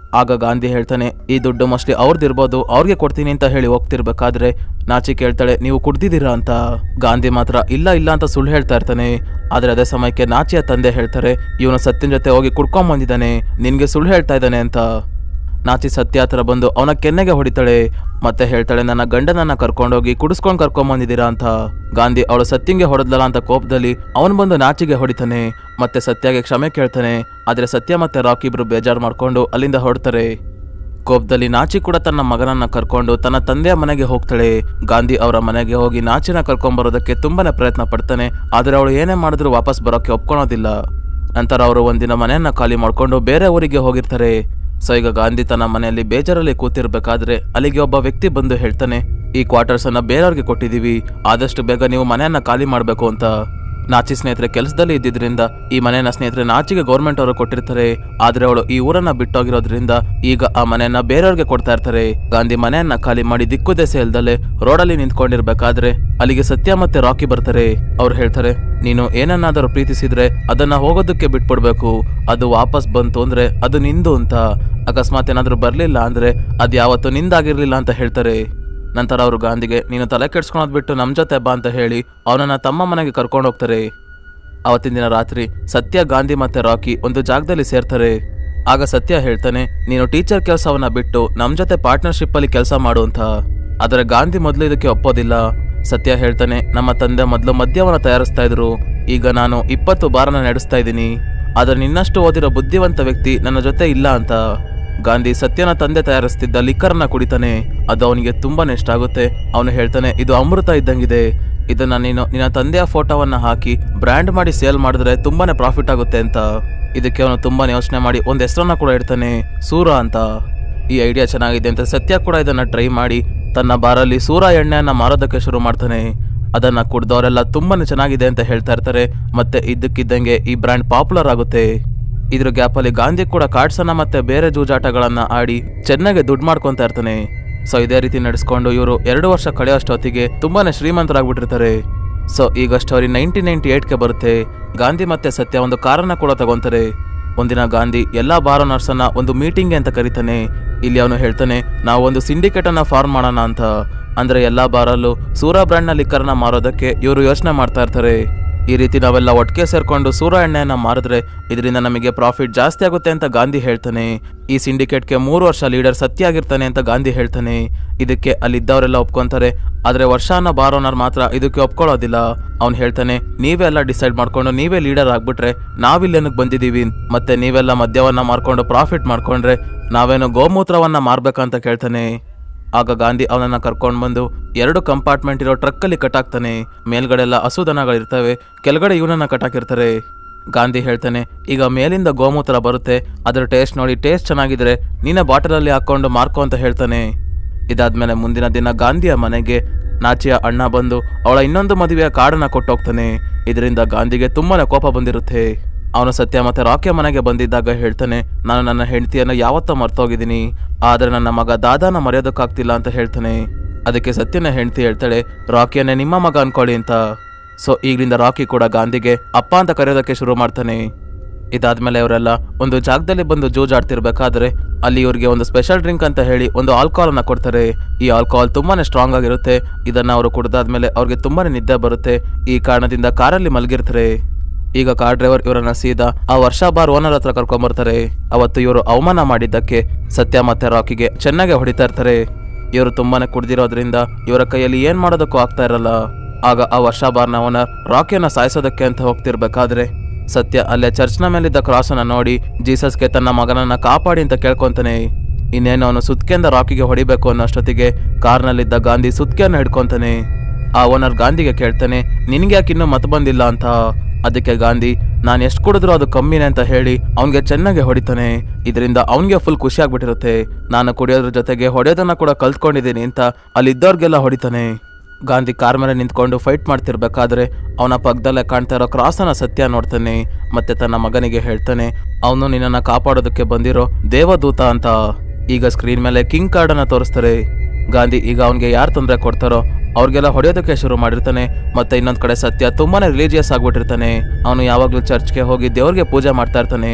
ಆಗ ಗಾಂಧಿ ಹೇಳ್ತಾನೆ ಈ ದುಡ್ಡು ಮೋಸ್ಟ್ಲಿ ಅವ್ರದ್ದಿರ್ಬೋದು ಅವ್ರಿಗೆ ಕೊಡ್ತೀನಿ ಅಂತ ಹೇಳಿ ಹೋಗ್ತಿರ್ಬೇಕಾದ್ರೆ ನಾಚಿ ಕೇಳ್ತಾಳೆ ನೀವು ಕುಡ್ದಿದ್ದೀರಾ ಅಂತ ಗಾಂಧಿ ಮಾತ್ರ ಇಲ್ಲ ಇಲ್ಲ ಅಂತ ಸುಳ್ಳು ಹೇಳ್ತಾ ಇರ್ತಾನೆ ಆದ್ರೆ ಅದೇ ಸಮಯಕ್ಕೆ ನಾಚಿಯ ತಂದೆ ಹೇಳ್ತಾರೆ ಇವನು ಸತ್ಯನ ಜೊತೆ ಹೋಗಿ ಕುಡ್ಕೊಂಡ್ ಬಂದಿದ್ದಾನೆ ನಿನ್ಗೆ ಸುಳ್ಳು ಹೇಳ್ತಾ ಇದ್ದಾನೆ ಅಂತ ನಾಚಿ ಸತ್ಯ ಹತ್ರ ಬಂದು ಅವನ ಕೆನ್ನೆಗೆ ಹೊಡಿತಾಳೆ ಮತ್ತೆ ಹೇಳ್ತಾಳೆ ನನ್ನ ಗಂಡನನ್ನ ಕರ್ಕೊಂಡೋಗಿ ಕುಡಿಸ್ಕೊಂಡ್ ಕರ್ಕೊಂಡ್ ಬಂದಿದ್ದೀರಾ ಅಂತ ಗಾಂಧಿ ಅವಳು ಸತ್ಯಂಗೆ ಹೊಡೆದ್ಲಲ್ಲ ಅಂತ ಕೋಪದಲ್ಲಿ ಅವನ್ ಬಂದು ನಾಚಿಗೆ ಹೊಡಿತಾನೆ ಮತ್ತೆ ಸತ್ಯಗೆ ಕ್ಷಮೆ ಕೇಳ್ತಾನೆ ಆದ್ರೆ ಸತ್ಯ ಮತ್ತೆ ರಾಕಿ ಇಬ್ರು ಬೇಜಾರು ಮಾಡ್ಕೊಂಡು ಅಲ್ಲಿಂದ ಹೊರಡ್ತಾರೆ ಕೋಪದಲ್ಲಿ ನಾಚಿ ಕೂಡ ತನ್ನ ಮಗನನ್ನ ಕರ್ಕೊಂಡು ತನ್ನ ತಂದೆಯ ಮನೆಗೆ ಹೋಗ್ತಾಳೆ ಗಾಂಧಿ ಅವರ ಮನೆಗೆ ಹೋಗಿ ನಾಚಿನ ಕರ್ಕೊಂಬರೋದಕ್ಕೆ ತುಂಬಾನೇ ಪ್ರಯತ್ನ ಪಡ್ತಾನೆ ಆದ್ರೆ ಅವಳು ಏನೇ ಮಾಡಿದ್ರು ವಾಪಸ್ ಬರೋಕೆ ಒಪ್ಕೊಳೋದಿಲ್ಲ ನಂತರ ಅವರು ಒಂದಿನ ಮನೆಯನ್ನ ಖಾಲಿ ಮಾಡ್ಕೊಂಡು ಬೇರೆ ಊರಿಗೆ ಹೋಗಿರ್ತಾರೆ ಸೊ ಈಗ ಗಾಂಧಿ ತನ್ನ ಮನೆಯಲ್ಲಿ ಬೇಜಾರಲ್ಲಿ ಕೂತಿರ್ಬೇಕಾದ್ರೆ ಅಲ್ಲಿಗೆ ಒಬ್ಬ ವ್ಯಕ್ತಿ ಬಂದು ಹೇಳ್ತಾನೆ ಈ ಕ್ವಾರ್ಟರ್ಸ್ ಅನ್ನ ಬೇರೆಯವ್ರಿಗೆ ಕೊಟ್ಟಿದೀವಿ ಆದಷ್ಟು ಬೇಗ ನೀವು ಮನೆಯನ್ನ ಖಾಲಿ ಮಾಡ್ಬೇಕು ಅಂತ ನಾಚಿ ಸ್ನೇಹಿತರೆ ಕೆಲಸದಲ್ಲಿ ಇದ್ದಿದ್ರಿಂದ ಈ ಮನೆಯನ್ನ ಸ್ನೇಹಿತರೆ ನಾಚಿಗೆ ಗೌರ್ಮೆಂಟ್ ಅವರು ಕೊಟ್ಟಿರ್ತಾರೆ ಆದ್ರೆ ಅವಳು ಈ ಊರನ್ನ ಬಿಟ್ಟೋಗಿರೋದ್ರಿಂದ ಈಗ ಆ ಮನೆಯನ್ನ ಬೇರೆಯವ್ರಿಗೆ ಕೊಡ್ತಾ ಇರ್ತಾರೆ ಗಾಂಧಿ ಮನೆಯನ್ನ ಖಾಲಿ ಮಾಡಿ ದಿಕ್ಕು ದೆಸೆ ಇಲ್ದಲೆ ರೋಡಲ್ಲಿ ನಿಂತ್ಕೊಂಡಿರ್ಬೇಕಾದ್ರೆ ಅಲ್ಲಿಗೆ ಸತ್ಯ ಮತ್ತೆ ರಾಕಿ ಬರ್ತಾರೆ ಅವ್ರು ಹೇಳ್ತಾರೆ ನೀನು ಏನನ್ನಾದರೂ ಪ್ರೀತಿಸಿದ್ರೆ ಅದನ್ನ ಹೋಗೋದಕ್ಕೆ ಬಿಟ್ಬಿಡ್ಬೇಕು ಅದು ವಾಪಸ್ ಬಂತು ಅಂದ್ರೆ ಅದು ನಿಂದು ಅಂತ ಅಕಸ್ಮಾತ್ ಏನಾದ್ರೂ ಬರ್ಲಿಲ್ಲ ಅಂದ್ರೆ ಅದ್ ಯಾವತ್ತೂ ನಿಂದಾಗಿರ್ಲಿಲ್ಲ ಅಂತ ಹೇಳ್ತಾರೆ ನಂತರ ಅವರು ಗಾಂಧಿಗೆ ನೀನು ತಲೆ ಕೆಡ್ಸ್ಕೊಳೋದ್ ಬಿಟ್ಟು ನಮ್ಮ ಜೊತೆ ಬಾ ಅಂತ ಹೇಳಿ ಅವನನ್ನ ತಮ್ಮ ಮನೆಗೆ ಕರ್ಕೊಂಡು ಹೋಗ್ತಾರೆ ಅವತ್ತಿನ ದಿನ ರಾತ್ರಿ ಸತ್ಯ ಗಾಂಧಿ ಮತ್ತೆ ರಾಕಿ ಒಂದು ಜಾಗದಲ್ಲಿ ಸೇರ್ತಾರೆ ಆಗ ಸತ್ಯ ಹೇಳ್ತಾನೆ ನೀನು ಟೀಚರ್ ಕೆಲಸವನ್ನ ಬಿಟ್ಟು ನಮ್ ಜೊತೆ ಪಾರ್ಟ್ನರ್ಶಿಪ್ ಅಲ್ಲಿ ಕೆಲಸ ಮಾಡು ಅಂತ ಆದರೆ ಗಾಂಧಿ ಮೊದಲು ಇದಕ್ಕೆ ಒಪ್ಪೋದಿಲ್ಲ ಸತ್ಯ ಹೇಳ್ತಾನೆ ನಮ್ಮ ತಂದೆ ಮೊದಲು ಮದ್ಯವನ್ನ ತಯಾರಿಸ್ತಾ ಇದ್ರು ಈಗ ನಾನು ಇಪ್ಪತ್ತು ಬಾರನ ನಡೆಸ್ತಾ ಇದ್ದೀನಿ ಆದ್ರೆ ನಿನ್ನಷ್ಟು ಓದಿರೋ ಬುದ್ಧಿವಂತ ವ್ಯಕ್ತಿ ನನ್ನ ಜೊತೆ ಇಲ್ಲ ಅಂತ ಗಾಂಧಿ ಸತ್ಯನ ತಂದೆ ತಯಾರಿಸ್ತಿದ್ದ ಲಿಕ್ಕರ್ನ ಕುಡಿತಾನೆ ಅದು ಅವನಿಗೆ ತುಂಬಾನೇ ಇಷ್ಟ ಆಗುತ್ತೆ ಅವನು ಹೇಳ್ತಾನೆ ಇದು ಅಮೃತ ಇದ್ದಂಗಿದೆ ಇದನ್ನ ನೀನು ನಿನ್ನ ತಂದೆಯ ಫೋಟೋವನ್ನ ಹಾಕಿ ಬ್ರ್ಯಾಂಡ್ ಮಾಡಿ ಸೇಲ್ ಮಾಡಿದ್ರೆ ತುಂಬಾನೇ ಪ್ರಾಫಿಟ್ ಆಗುತ್ತೆ ಅಂತ ಇದಕ್ಕೆ ಅವನು ತುಂಬಾನೇ ಯೋಚನೆ ಮಾಡಿ ಒಂದ್ ಹೆಸರನ್ನ ಕೂಡ ಇಡ್ತಾನೆ ಸೂರ ಅಂತ ಈ ಐಡಿಯಾ ಚೆನ್ನಾಗಿದೆ ಅಂತ ಸತ್ಯ ಕೂಡ ಇದನ್ನ ಟ್ರೈ ಮಾಡಿ ತನ್ನ ಬಾರಲ್ಲಿ ಸೂರ ಎಣ್ಣೆಯನ್ನ ಮಾರೋದಕ್ಕೆ ಶುರು ಮಾಡ್ತಾನೆ ಅದನ್ನ ಕುಡ್ದವರೆಲ್ಲ ತುಂಬಾನೇ ಚೆನ್ನಾಗಿದೆ ಅಂತ ಹೇಳ್ತಾ ಇರ್ತಾರೆ ಮತ್ತೆ ಇದ್ದಕ್ಕಿದ್ದಂಗೆ ಈ ಬ್ರ್ಯಾಂಡ್ ಪಾಪ್ಯುಲರ್ ಆಗುತ್ತೆ ಇದ್ರ ಗ್ಯಾಪಲ್ಲಿ ಗಾಂಧಿ ಕೂಡ ಕಾರ್ಡ್ಸ್ ಅನ್ನ ಮತ್ತೆ ಬೇರೆ ಜೂಜಾಟಗಳನ್ನ ಆಡಿ ಚೆನ್ನಾಗಿ ದುಡ್ಡು ಮಾಡ್ಕೊಂತ ಇರ್ತಾನೆ ಸೊ ಇದೇ ರೀತಿ ನಡೆಸ್ಕೊಂಡು ಇವರು ಎರಡು ವರ್ಷ ಕಳೆಯೋಷ್ಟೊತ್ತಿಗೆ ತುಂಬಾನೇ ಶ್ರೀಮಂತರಾಗ್ಬಿಟ್ಟಿರ್ತಾರೆ ಸೊ ಈಗ ಸ್ಟೋರಿ ನೈನ್ಟೀನ್ ನೈನ್ಟಿ ಏಟ್ಗೆ ಬರುತ್ತೆ ಗಾಂಧಿ ಮತ್ತೆ ಸತ್ಯ ಒಂದು ಕಾರನ್ನ ಕೂಡ ತಗೊಂತಾರೆ ಒಂದಿನ ಗಾಂಧಿ ಎಲ್ಲಾ ಬಾರ್ ಓನರ್ಸನ್ನ ಒಂದು ಮೀಟಿಂಗ್ ಅಂತ ಕರೀತಾನೆ ಇಲ್ಲಿ ಅವನು ಹೇಳ್ತಾನೆ ನಾವು ಒಂದು ಸಿಂಡಿಕೇಟ್ ಅನ್ನ ಫಾರ್ಮ್ ಮಾಡೋಣ ಅಂತ ಅಂದ್ರೆ ಎಲ್ಲಾ ಬಾರಲ್ಲೂ ಸೂರ ಬ್ರ್ಯಾಂಡ್ ನ ಲಿಕ್ಕರ್ನ ಮಾರೋದಕ್ಕೆ ಇವರು ಯೋಚನೆ ಮಾಡ್ತಾ ಇರ್ತಾರೆ ಈ ರೀತಿ ನಾವೆಲ್ಲ ಒಟ್ಟಿಗೆ ಸೇರ್ಕೊಂಡು ಸೂರ ಎಣ್ಣೆಯನ್ನ ಮಾರಿದ್ರೆ ಇದರಿಂದ ನಮಗೆ ಪ್ರಾಫಿಟ್ ಜಾಸ್ತಿ ಆಗುತ್ತೆ ಅಂತ ಗಾಂಧಿ ಹೇಳ್ತಾನೆ ಈ ಸಿಂಡಿಕೇಟ್ಗೆ ಮೂರು ವರ್ಷ ಲೀಡರ್ ಸತ್ಯ ಆಗಿರ್ತಾನೆ ಅಂತ ಗಾಂಧಿ ಹೇಳ್ತಾನೆ ಇದಕ್ಕೆ ಅಲ್ಲಿದ್ದವರೆಲ್ಲ ಒಪ್ಕೊಂತಾರೆ ಆದ್ರೆ ವರ್ಷಾನ ಬಾರ್ ಓನರ್ ಮಾತ್ರ ಇದಕ್ಕೆ ಒಪ್ಕೊಳ್ಳೋದಿಲ್ಲ ಅವ್ನು ಹೇಳ್ತಾನೆ ನೀವೇ ಎಲ್ಲ ಡಿಸೈಡ್ ಮಾಡ್ಕೊಂಡು ನೀವೇ ಲೀಡರ್ ಆಗ್ಬಿಟ್ರೆ ನಾವಿಲ್ಲೇನಕ್ಕೆ ಬಂದಿದೀವಿ ಮತ್ತೆ ನೀವೆಲ್ಲ ಮದ್ಯವನ್ನ ಮಾರ್ಕೊಂಡು ಪ್ರಾಫಿಟ್ ಮಾಡ್ಕೊಂಡ್ರೆ ನಾವೇನು ಗೋಮೂತ್ರವನ್ನ ಮಾರ್ಬೇಕಂತ ಕೇಳ್ತಾನೆ ಆಗ ಗಾಂಧಿ ಅವನನ್ನ ಕರ್ಕೊಂಡು ಬಂದು ಎರಡು ಕಂಪಾರ್ಟ್ಮೆಂಟ್ ಇರೋ ಟ್ರಕ್ಕಲ್ಲಿ ಕಟ್ಟಾಕ್ತಾನೆ ಮೇಲ್ಗಡೆ ಎಲ್ಲ ಹಸುದನಗಳಿರ್ತವೆ ಕೆಳಗಡೆ ಇವನನ್ನ ಕಟ್ಟಾಕಿರ್ತಾರೆ ಗಾಂಧಿ ಹೇಳ್ತಾನೆ ಈಗ ಮೇಲಿಂದ ಗೋಮೂತ್ರ ಬರುತ್ತೆ ಅದರ ಟೇಸ್ಟ್ ನೋಡಿ ಟೇಸ್ಟ್ ಚೆನ್ನಾಗಿದ್ರೆ ನೀನೇ ಬಾಟಲಲ್ಲಿ ಹಾಕೊಂಡು ಮಾರ್ಕೋ ಅಂತ ಹೇಳ್ತಾನೆ ಇದಾದ್ಮೇಲೆ ಮುಂದಿನ ದಿನ ಗಾಂಧಿಯ ಮನೆಗೆ ನಾಚಿಯ ಅಣ್ಣ ಬಂದು ಅವಳ ಇನ್ನೊಂದು ಮದುವೆಯ ಕಾರ್ಡನ್ನ ಕೊಟ್ಟೋಗ್ತಾನೆ ಇದರಿಂದ ಗಾಂಧಿಗೆ ತುಂಬಾನೇ ಕೋಪ ಬಂದಿರುತ್ತೆ ಅವನು ಸತ್ಯ ಮತ್ತೆ ರಾಕಿಯ ಮನೆಗೆ ಬಂದಿದ್ದಾಗ ಹೇಳ್ತಾನೆ ನಾನು ನನ್ನ ಹೆಂಡತಿಯನ್ನ ಯಾವತ್ತೋ ಮರ್ತೋಗಿದ್ದೀನಿ ಆದ್ರೆ ನನ್ನ ಮಗ ದಾದಾನ ಮರೆಯೋದಕ್ಕಾಗ್ತಿಲ್ಲ ಅಂತ ಹೇಳ್ತಾನೆ ಅದಕ್ಕೆ ಸತ್ಯನ ಹೆಂಡತಿ ಹೇಳ್ತಾಳೆ ರಾಕಿಯನ್ನೇ ನಿಮ್ಮ ಮಗ ಅನ್ಕೊಳ್ಳಿ ಅಂತ ಸೊ ಈಗಲಿಂದ ರಾಕಿ ಕೂಡ ಗಾಂಧಿಗೆ ಅಪ್ಪ ಅಂತ ಕರೆಯೋದಕ್ಕೆ ಶುರು ಮಾಡ್ತಾನೆ ಇದಾದ್ಮೇಲೆ ಅವರೆಲ್ಲ ಒಂದು ಜಾಗದಲ್ಲಿ ಬಂದು ಜೂಜಾಡ್ತಿರ್ಬೇಕಾದ್ರೆ ಅಲ್ಲಿ ಇವ್ರಿಗೆ ಒಂದು ಸ್ಪೆಷಲ್ ಡ್ರಿಂಕ್ ಅಂತ ಹೇಳಿ ಒಂದು ಆಲ್ಕೋಹಾಲ್ ಅನ್ನ ಕೊಡ್ತಾರೆ ಈ ಆಲ್ಕೋಹಾಲ್ ತುಂಬಾನೇ ಸ್ಟ್ರಾಂಗ್ ಆಗಿರುತ್ತೆ ಇದನ್ನ ಅವರು ಕುಡ್ದಾದ್ಮೇಲೆ ಅವ್ರಿಗೆ ತುಂಬಾನೇ ನಿದ್ದೆ ಬರುತ್ತೆ ಈ ಕಾರಣದಿಂದ ಕಾರಲ್ಲಿ ಮಲಗಿರ್ತಾರೆ ಈಗ ಕಾರ್ ಡ್ರೈವರ್ ಇವರನ್ನ ಸೀದಾ ಆ ವರ್ಷ ಬಾರ್ ಓನರ್ ಹತ್ರ ಕರ್ಕೊಂಬರ್ತಾರೆ ಅವತ್ತು ಇವರು ಅವಮಾನ ಮಾಡಿದ್ದಕ್ಕೆ ಸತ್ಯ ಮತ್ತೆ ರಾಕಿಗೆ ಚೆನ್ನಾಗಿ ಹೊಡಿತಾ ಇರ್ತಾರೆ ಇವರು ತುಂಬಾನೇ ಕುಡ್ದಿರೋದ್ರಿಂದ ಇವರ ಕೈಯಲ್ಲಿ ಏನ್ ಮಾಡೋದಕ್ಕೂ ಆಗ್ತಾ ಇರಲ್ಲ ಆಗ ಆ ವರ್ಷ ಬಾರ್ನ ಓನರ್ ರಾಕಿಯನ್ನ ಸಾಯಿಸೋದಕ್ಕೆ ಅಂತ ಹೋಗ್ತಿರ್ಬೇಕಾದ್ರೆ ಸತ್ಯ ಅಲ್ಲೇ ಚರ್ಚ್ನ ಮೇಲಿದ್ದ ಕ್ರಾಸ್ ಅನ್ನ ನೋಡಿ ಜೀಸಸ್ಗೆ ತನ್ನ ಮಗನನ್ನ ಕಾಪಾಡಿ ಅಂತ ಕೇಳ್ಕೊಂತಾನೆ ಇನ್ನೇನು ಅವನು ಸುತ್ಕೆಯಿಂದ ರಾಕಿಗೆ ಹೊಡಿಬೇಕು ಅನ್ನೋಷ್ಟೊತ್ತಿಗೆ ಕಾರ್ನಲ್ಲಿದ್ದ ಗಾಂಧಿ ಸುತ್ಕೆಯನ್ನು ಹಿಡ್ಕೊಂತಾನೆ ಆ ಓನರ್ ಗಾಂಧಿಗೆ ಕೇಳ್ತಾನೆ ನಿನ್ಗೆ ಯಾಕೆ ಇನ್ನೂ ಮತ ಬಂದಿಲ್ಲ ಅಂತ ಅದಕ್ಕೆ ಗಾಂಧಿ ನಾನು ಎಷ್ಟು ಕುಡಿದ್ರು ಅದು ಕಮ್ಮಿನೇ ಅಂತ ಹೇಳಿ ಅವನ್ಗೆ ಚೆನ್ನಾಗಿ ಹೊಡಿತಾನೆ ಇದರಿಂದ ಅವನ್ಗೆ ಫುಲ್ ಖುಷಿ ಆಗ್ಬಿಟ್ಟಿರುತ್ತೆ ನಾನು ಕುಡಿಯೋದ್ರ ಜೊತೆಗೆ ಹೊಡೆಯೋದನ್ನ ಕೂಡ ಕಲ್ತ್ಕೊಂಡಿದ್ದೀನಿ ಅಂತ ಅಲ್ಲಿದ್ದವ್ರಿಗೆಲ್ಲ ಹೊಡಿತಾನೆ ಗಾಂಧಿ ಕಾರ್ ಮೇಲೆ ನಿಂತ್ಕೊಂಡು ಫೈಟ್ ಮಾಡ್ತಿರ್ಬೇಕಾದ್ರೆ ಅವನ ಪಕ್ಕದಲ್ಲೇ ಕಾಣ್ತಾ ಇರೋ ಕ್ರಾಸನ ಸತ್ಯ ನೋಡ್ತಾನೆ ಮತ್ತೆ ತನ್ನ ಮಗನಿಗೆ ಹೇಳ್ತಾನೆ ಅವನು ನಿನ್ನನ್ನ ಕಾಪಾಡೋದಕ್ಕೆ ಬಂದಿರೋ ದೇವದೂತ ಅಂತ ಈಗ ಸ್ಕ್ರೀನ್ ಮೇಲೆ ಕಿಂಗ್ ಕಾರ್ಡ್ ಅನ್ನ ತೋರಿಸ್ತಾರೆ ಗಾಂಧಿ ಈಗ ಅವನಿಗೆ ಯಾರು ತೊಂದರೆ ಕೊಡ್ತಾರೋ ಅವ್ರಿಗೆಲ್ಲ ಹೊಡೆಯೋದಕ್ಕೆ ಶುರು ಮಾಡಿರ್ತಾನೆ ಮತ್ತೆ ಇನ್ನೊಂದ್ ಕಡೆ ಸತ್ಯ ತುಂಬಾನೇ ರಿಲಿಜಿಯಸ್ ಆಗ್ಬಿಟ್ಟಿರ್ತಾನೆ ಅವನು ಯಾವಾಗ್ಲೂ ಚರ್ಚ್ಗೆ ಹೋಗಿ ದೇವ್ರಿಗೆ ಪೂಜೆ ಮಾಡ್ತಾ ಇರ್ತಾನೆ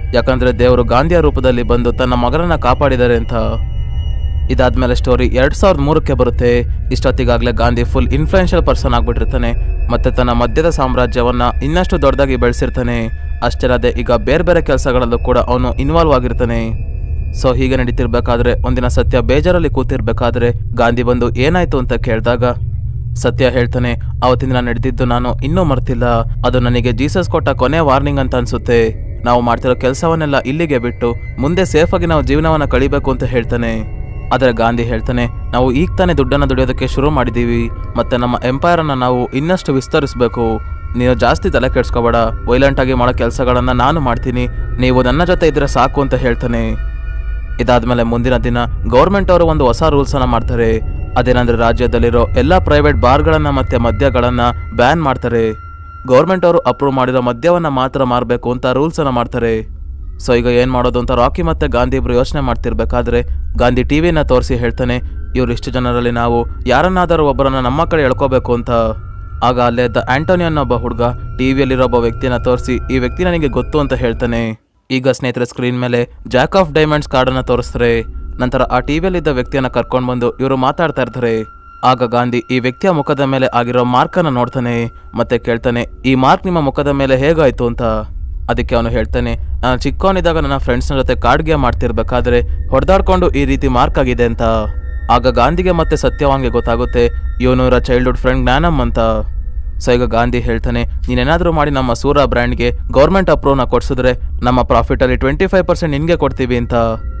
ಯಾಕಂದ್ರೆ ದೇವರು ಗಾಂಧಿಯ ರೂಪದಲ್ಲಿ ಬಂದು ತನ್ನ ಮಗನನ್ನ ಕಾಪಾಡಿದ್ದಾರೆ ಅಂತ ಇದಾದ್ಮೇಲೆ ಸ್ಟೋರಿ ಎರಡ್ ಸಾವಿರದ ಮೂರಕ್ಕೆ ಬರುತ್ತೆ ಇಷ್ಟೊತ್ತಿಗಾಗಲೇ ಗಾಂಧಿ ಫುಲ್ ಇನ್ಫ್ಲೂಯೆನ್ಷಿಯಲ್ ಪರ್ಸನ್ ಆಗ್ಬಿಟ್ಟಿರ್ತಾನೆ ಮತ್ತೆ ತನ್ನ ಮದ್ಯದ ಸಾಮ್ರಾಜ್ಯವನ್ನ ಇನ್ನಷ್ಟು ದೊಡ್ಡದಾಗಿ ಬೆಳೆಸಿರ್ತಾನೆ ಅಷ್ಟೇ ಅಲ್ಲದೆ ಈಗ ಬೇರೆ ಬೇರೆ ಕೆಲಸಗಳಲ್ಲೂ ಕೂಡ ಅವನು ಇನ್ವಾಲ್ವ್ ಆಗಿರ್ತಾನೆ ಸೊ ಹೀಗೆ ನಡೀತಿರ್ಬೇಕಾದ್ರೆ ಒಂದಿನ ಸತ್ಯ ಬೇಜಾರಲ್ಲಿ ಕೂತಿರ್ಬೇಕಾದ್ರೆ ಗಾಂಧಿ ಬಂದು ಏನಾಯ್ತು ಅಂತ ಕೇಳಿದಾಗ ಸತ್ಯ ಹೇಳ್ತಾನೆ ಅವತ್ತಿನ ದಿನ ನಡೆದಿದ್ದು ನಾನು ಇನ್ನೂ ಮರ್ತಿಲ್ಲ ಅದು ನನಗೆ ಜೀಸಸ್ ಕೊಟ್ಟ ಕೊನೆ ವಾರ್ನಿಂಗ್ ಅಂತ ಅನ್ಸುತ್ತೆ ನಾವು ಮಾಡ್ತಿರೋ ಕೆಲಸವನ್ನೆಲ್ಲ ಇಲ್ಲಿಗೆ ಬಿಟ್ಟು ಮುಂದೆ ಸೇಫ್ ಆಗಿ ನಾವು ಜೀವನವನ್ನ ಕಳಿಬೇಕು ಅಂತ ಹೇಳ್ತಾನೆ ಆದರೆ ಗಾಂಧಿ ಹೇಳ್ತಾನೆ ನಾವು ಈಗ ತಾನೇ ದುಡ್ಡನ್ನು ದುಡಿಯೋದಕ್ಕೆ ಶುರು ಮಾಡಿದ್ದೀವಿ ಮತ್ತೆ ನಮ್ಮ ಎಂಪೈರನ್ನು ನಾವು ಇನ್ನಷ್ಟು ವಿಸ್ತರಿಸಬೇಕು ನೀನು ಜಾಸ್ತಿ ತಲೆ ಕೆಡ್ಸ್ಕೋಬೇಡ ವೈಲೆಂಟ್ ಆಗಿ ಮಾಡೋ ಕೆಲಸಗಳನ್ನು ನಾನು ಮಾಡ್ತೀನಿ ನೀವು ನನ್ನ ಜೊತೆ ಇದ್ರೆ ಸಾಕು ಅಂತ ಹೇಳ್ತಾನೆ ಇದಾದ್ಮೇಲೆ ಮುಂದಿನ ದಿನ ಗೌರ್ಮೆಂಟ್ ಅವರು ಒಂದು ಹೊಸ ರೂಲ್ಸ್ ಅನ್ನ ಮಾಡ್ತಾರೆ ಅದೇನಂದ್ರೆ ರಾಜ್ಯದಲ್ಲಿರೋ ಎಲ್ಲ ಪ್ರೈವೇಟ್ ಬಾರ್ಗಳನ್ನ ಮತ್ತೆ ಮದ್ಯಗಳನ್ನ ಬ್ಯಾನ್ ಮಾಡ್ತಾರೆ ಗೌರ್ಮೆಂಟ್ ಅವರು ಅಪ್ರೂವ್ ಮಾಡಿರೋ ಮದ್ಯವನ್ನ ಮಾತ್ರ ಮಾರಬೇಕು ಅಂತ ರೂಲ್ಸ್ ಅನ್ನ ಮಾಡ್ತಾರೆ ಸೊ ಈಗ ಏನ್ ಮಾಡೋದು ಅಂತ ರಾಕಿ ಮತ್ತೆ ಗಾಂಧಿ ಇಬ್ರು ಯೋಚನೆ ಮಾಡ್ತಿರ್ಬೇಕಾದ್ರೆ ಗಾಂಧಿ ಟಿವಿನ ತೋರಿಸಿ ಹೇಳ್ತಾನೆ ಇವ್ರು ಇಷ್ಟು ಜನರಲ್ಲಿ ನಾವು ಯಾರನ್ನಾದರೂ ಒಬ್ಬರನ್ನ ನಮ್ಮ ಕಡೆ ಎಳ್ಕೋಬೇಕು ಅಂತ ಆಗ ಅಲ್ಲೇ ಇದ್ದ ಆಂಟೋನಿ ಅನ್ನೋ ಒಬ್ಬ ಹುಡುಗ ಟಿವಿಯಲ್ಲಿರೋ ಒಬ್ಬ ವ್ಯಕ್ತಿನ ತೋರಿಸಿ ಈ ವ್ಯಕ್ತಿ ನನಗೆ ಗೊತ್ತು ಅಂತ ಹೇಳ್ತಾನೆ ಈಗ ಸ್ನೇಹಿತರ ಸ್ಕ್ರೀನ್ ಮೇಲೆ ಜಾಕ್ ಆಫ್ ಡೈಮಂಡ್ಸ್ ಕಾರ್ಡನ್ನು ತೋರಿಸ್ತಾರೆ ನಂತರ ಆ ಟಿವಿಯಲ್ಲಿದ್ದ ವ್ಯಕ್ತಿಯನ್ನ ಕರ್ಕೊಂಡು ಬಂದು ಇವರು ಮಾತಾಡ್ತಾ ಇರ್ತಾರೆ ಆಗ ಗಾಂಧಿ ಈ ವ್ಯಕ್ತಿಯ ಮುಖದ ಮೇಲೆ ಆಗಿರೋ ಮಾರ್ಕನ್ನು ನೋಡ್ತಾನೆ ಮತ್ತೆ ಕೇಳ್ತಾನೆ ಈ ಮಾರ್ಕ್ ನಿಮ್ಮ ಮುಖದ ಮೇಲೆ ಹೇಗಾಯ್ತು ಅಂತ ಅದಕ್ಕೆ ಅವನು ಹೇಳ್ತಾನೆ ನಾನು ಚಿಕ್ಕವನಿದ್ದಾಗ ನನ್ನ ಫ್ರೆಂಡ್ಸ್ನ ಜೊತೆ ಕಾರ್ಡ್ ಗೇಮ್ ಮಾಡ್ತಿರ್ಬೇಕಾದ್ರೆ ಹೊಡೆದಾಡ್ಕೊಂಡು ಈ ರೀತಿ ಮಾರ್ಕ್ ಆಗಿದೆ ಅಂತ ಆಗ ಗಾಂಧಿಗೆ ಮತ್ತೆ ಸತ್ಯವಾನ್ಗೆ ಗೊತ್ತಾಗುತ್ತೆ ಇವನು ಇವರ ಚೈಲ್ಡ್ಹುಡ್ ಫ್ರೆಂಡ್ ಜ್ಞಾನಮ್ ಅಂತ ಸೊ ಈಗ ಗಾಂಧಿ ಹೇಳ್ತಾನೆ ನೀನೇನಾದರೂ ಮಾಡಿ ನಮ್ಮ ಸೂರ ಬ್ರ್ಯಾಂಡ್ಗೆ ಗೌರ್ಮೆಂಟ್ ಅಪ್ರೂವ್ನ ಕೊಡ್ಸಿದ್ರೆ ನಮ್ಮ ಪ್ರಾಫಿಟಲ್ಲಿ ಟ್ವೆಂಟಿ ಫೈವ್ ಪರ್ಸೆಂಟ್ ನಿನಗೆ ಕೊಡ್ತೀವಿ ಅಂತ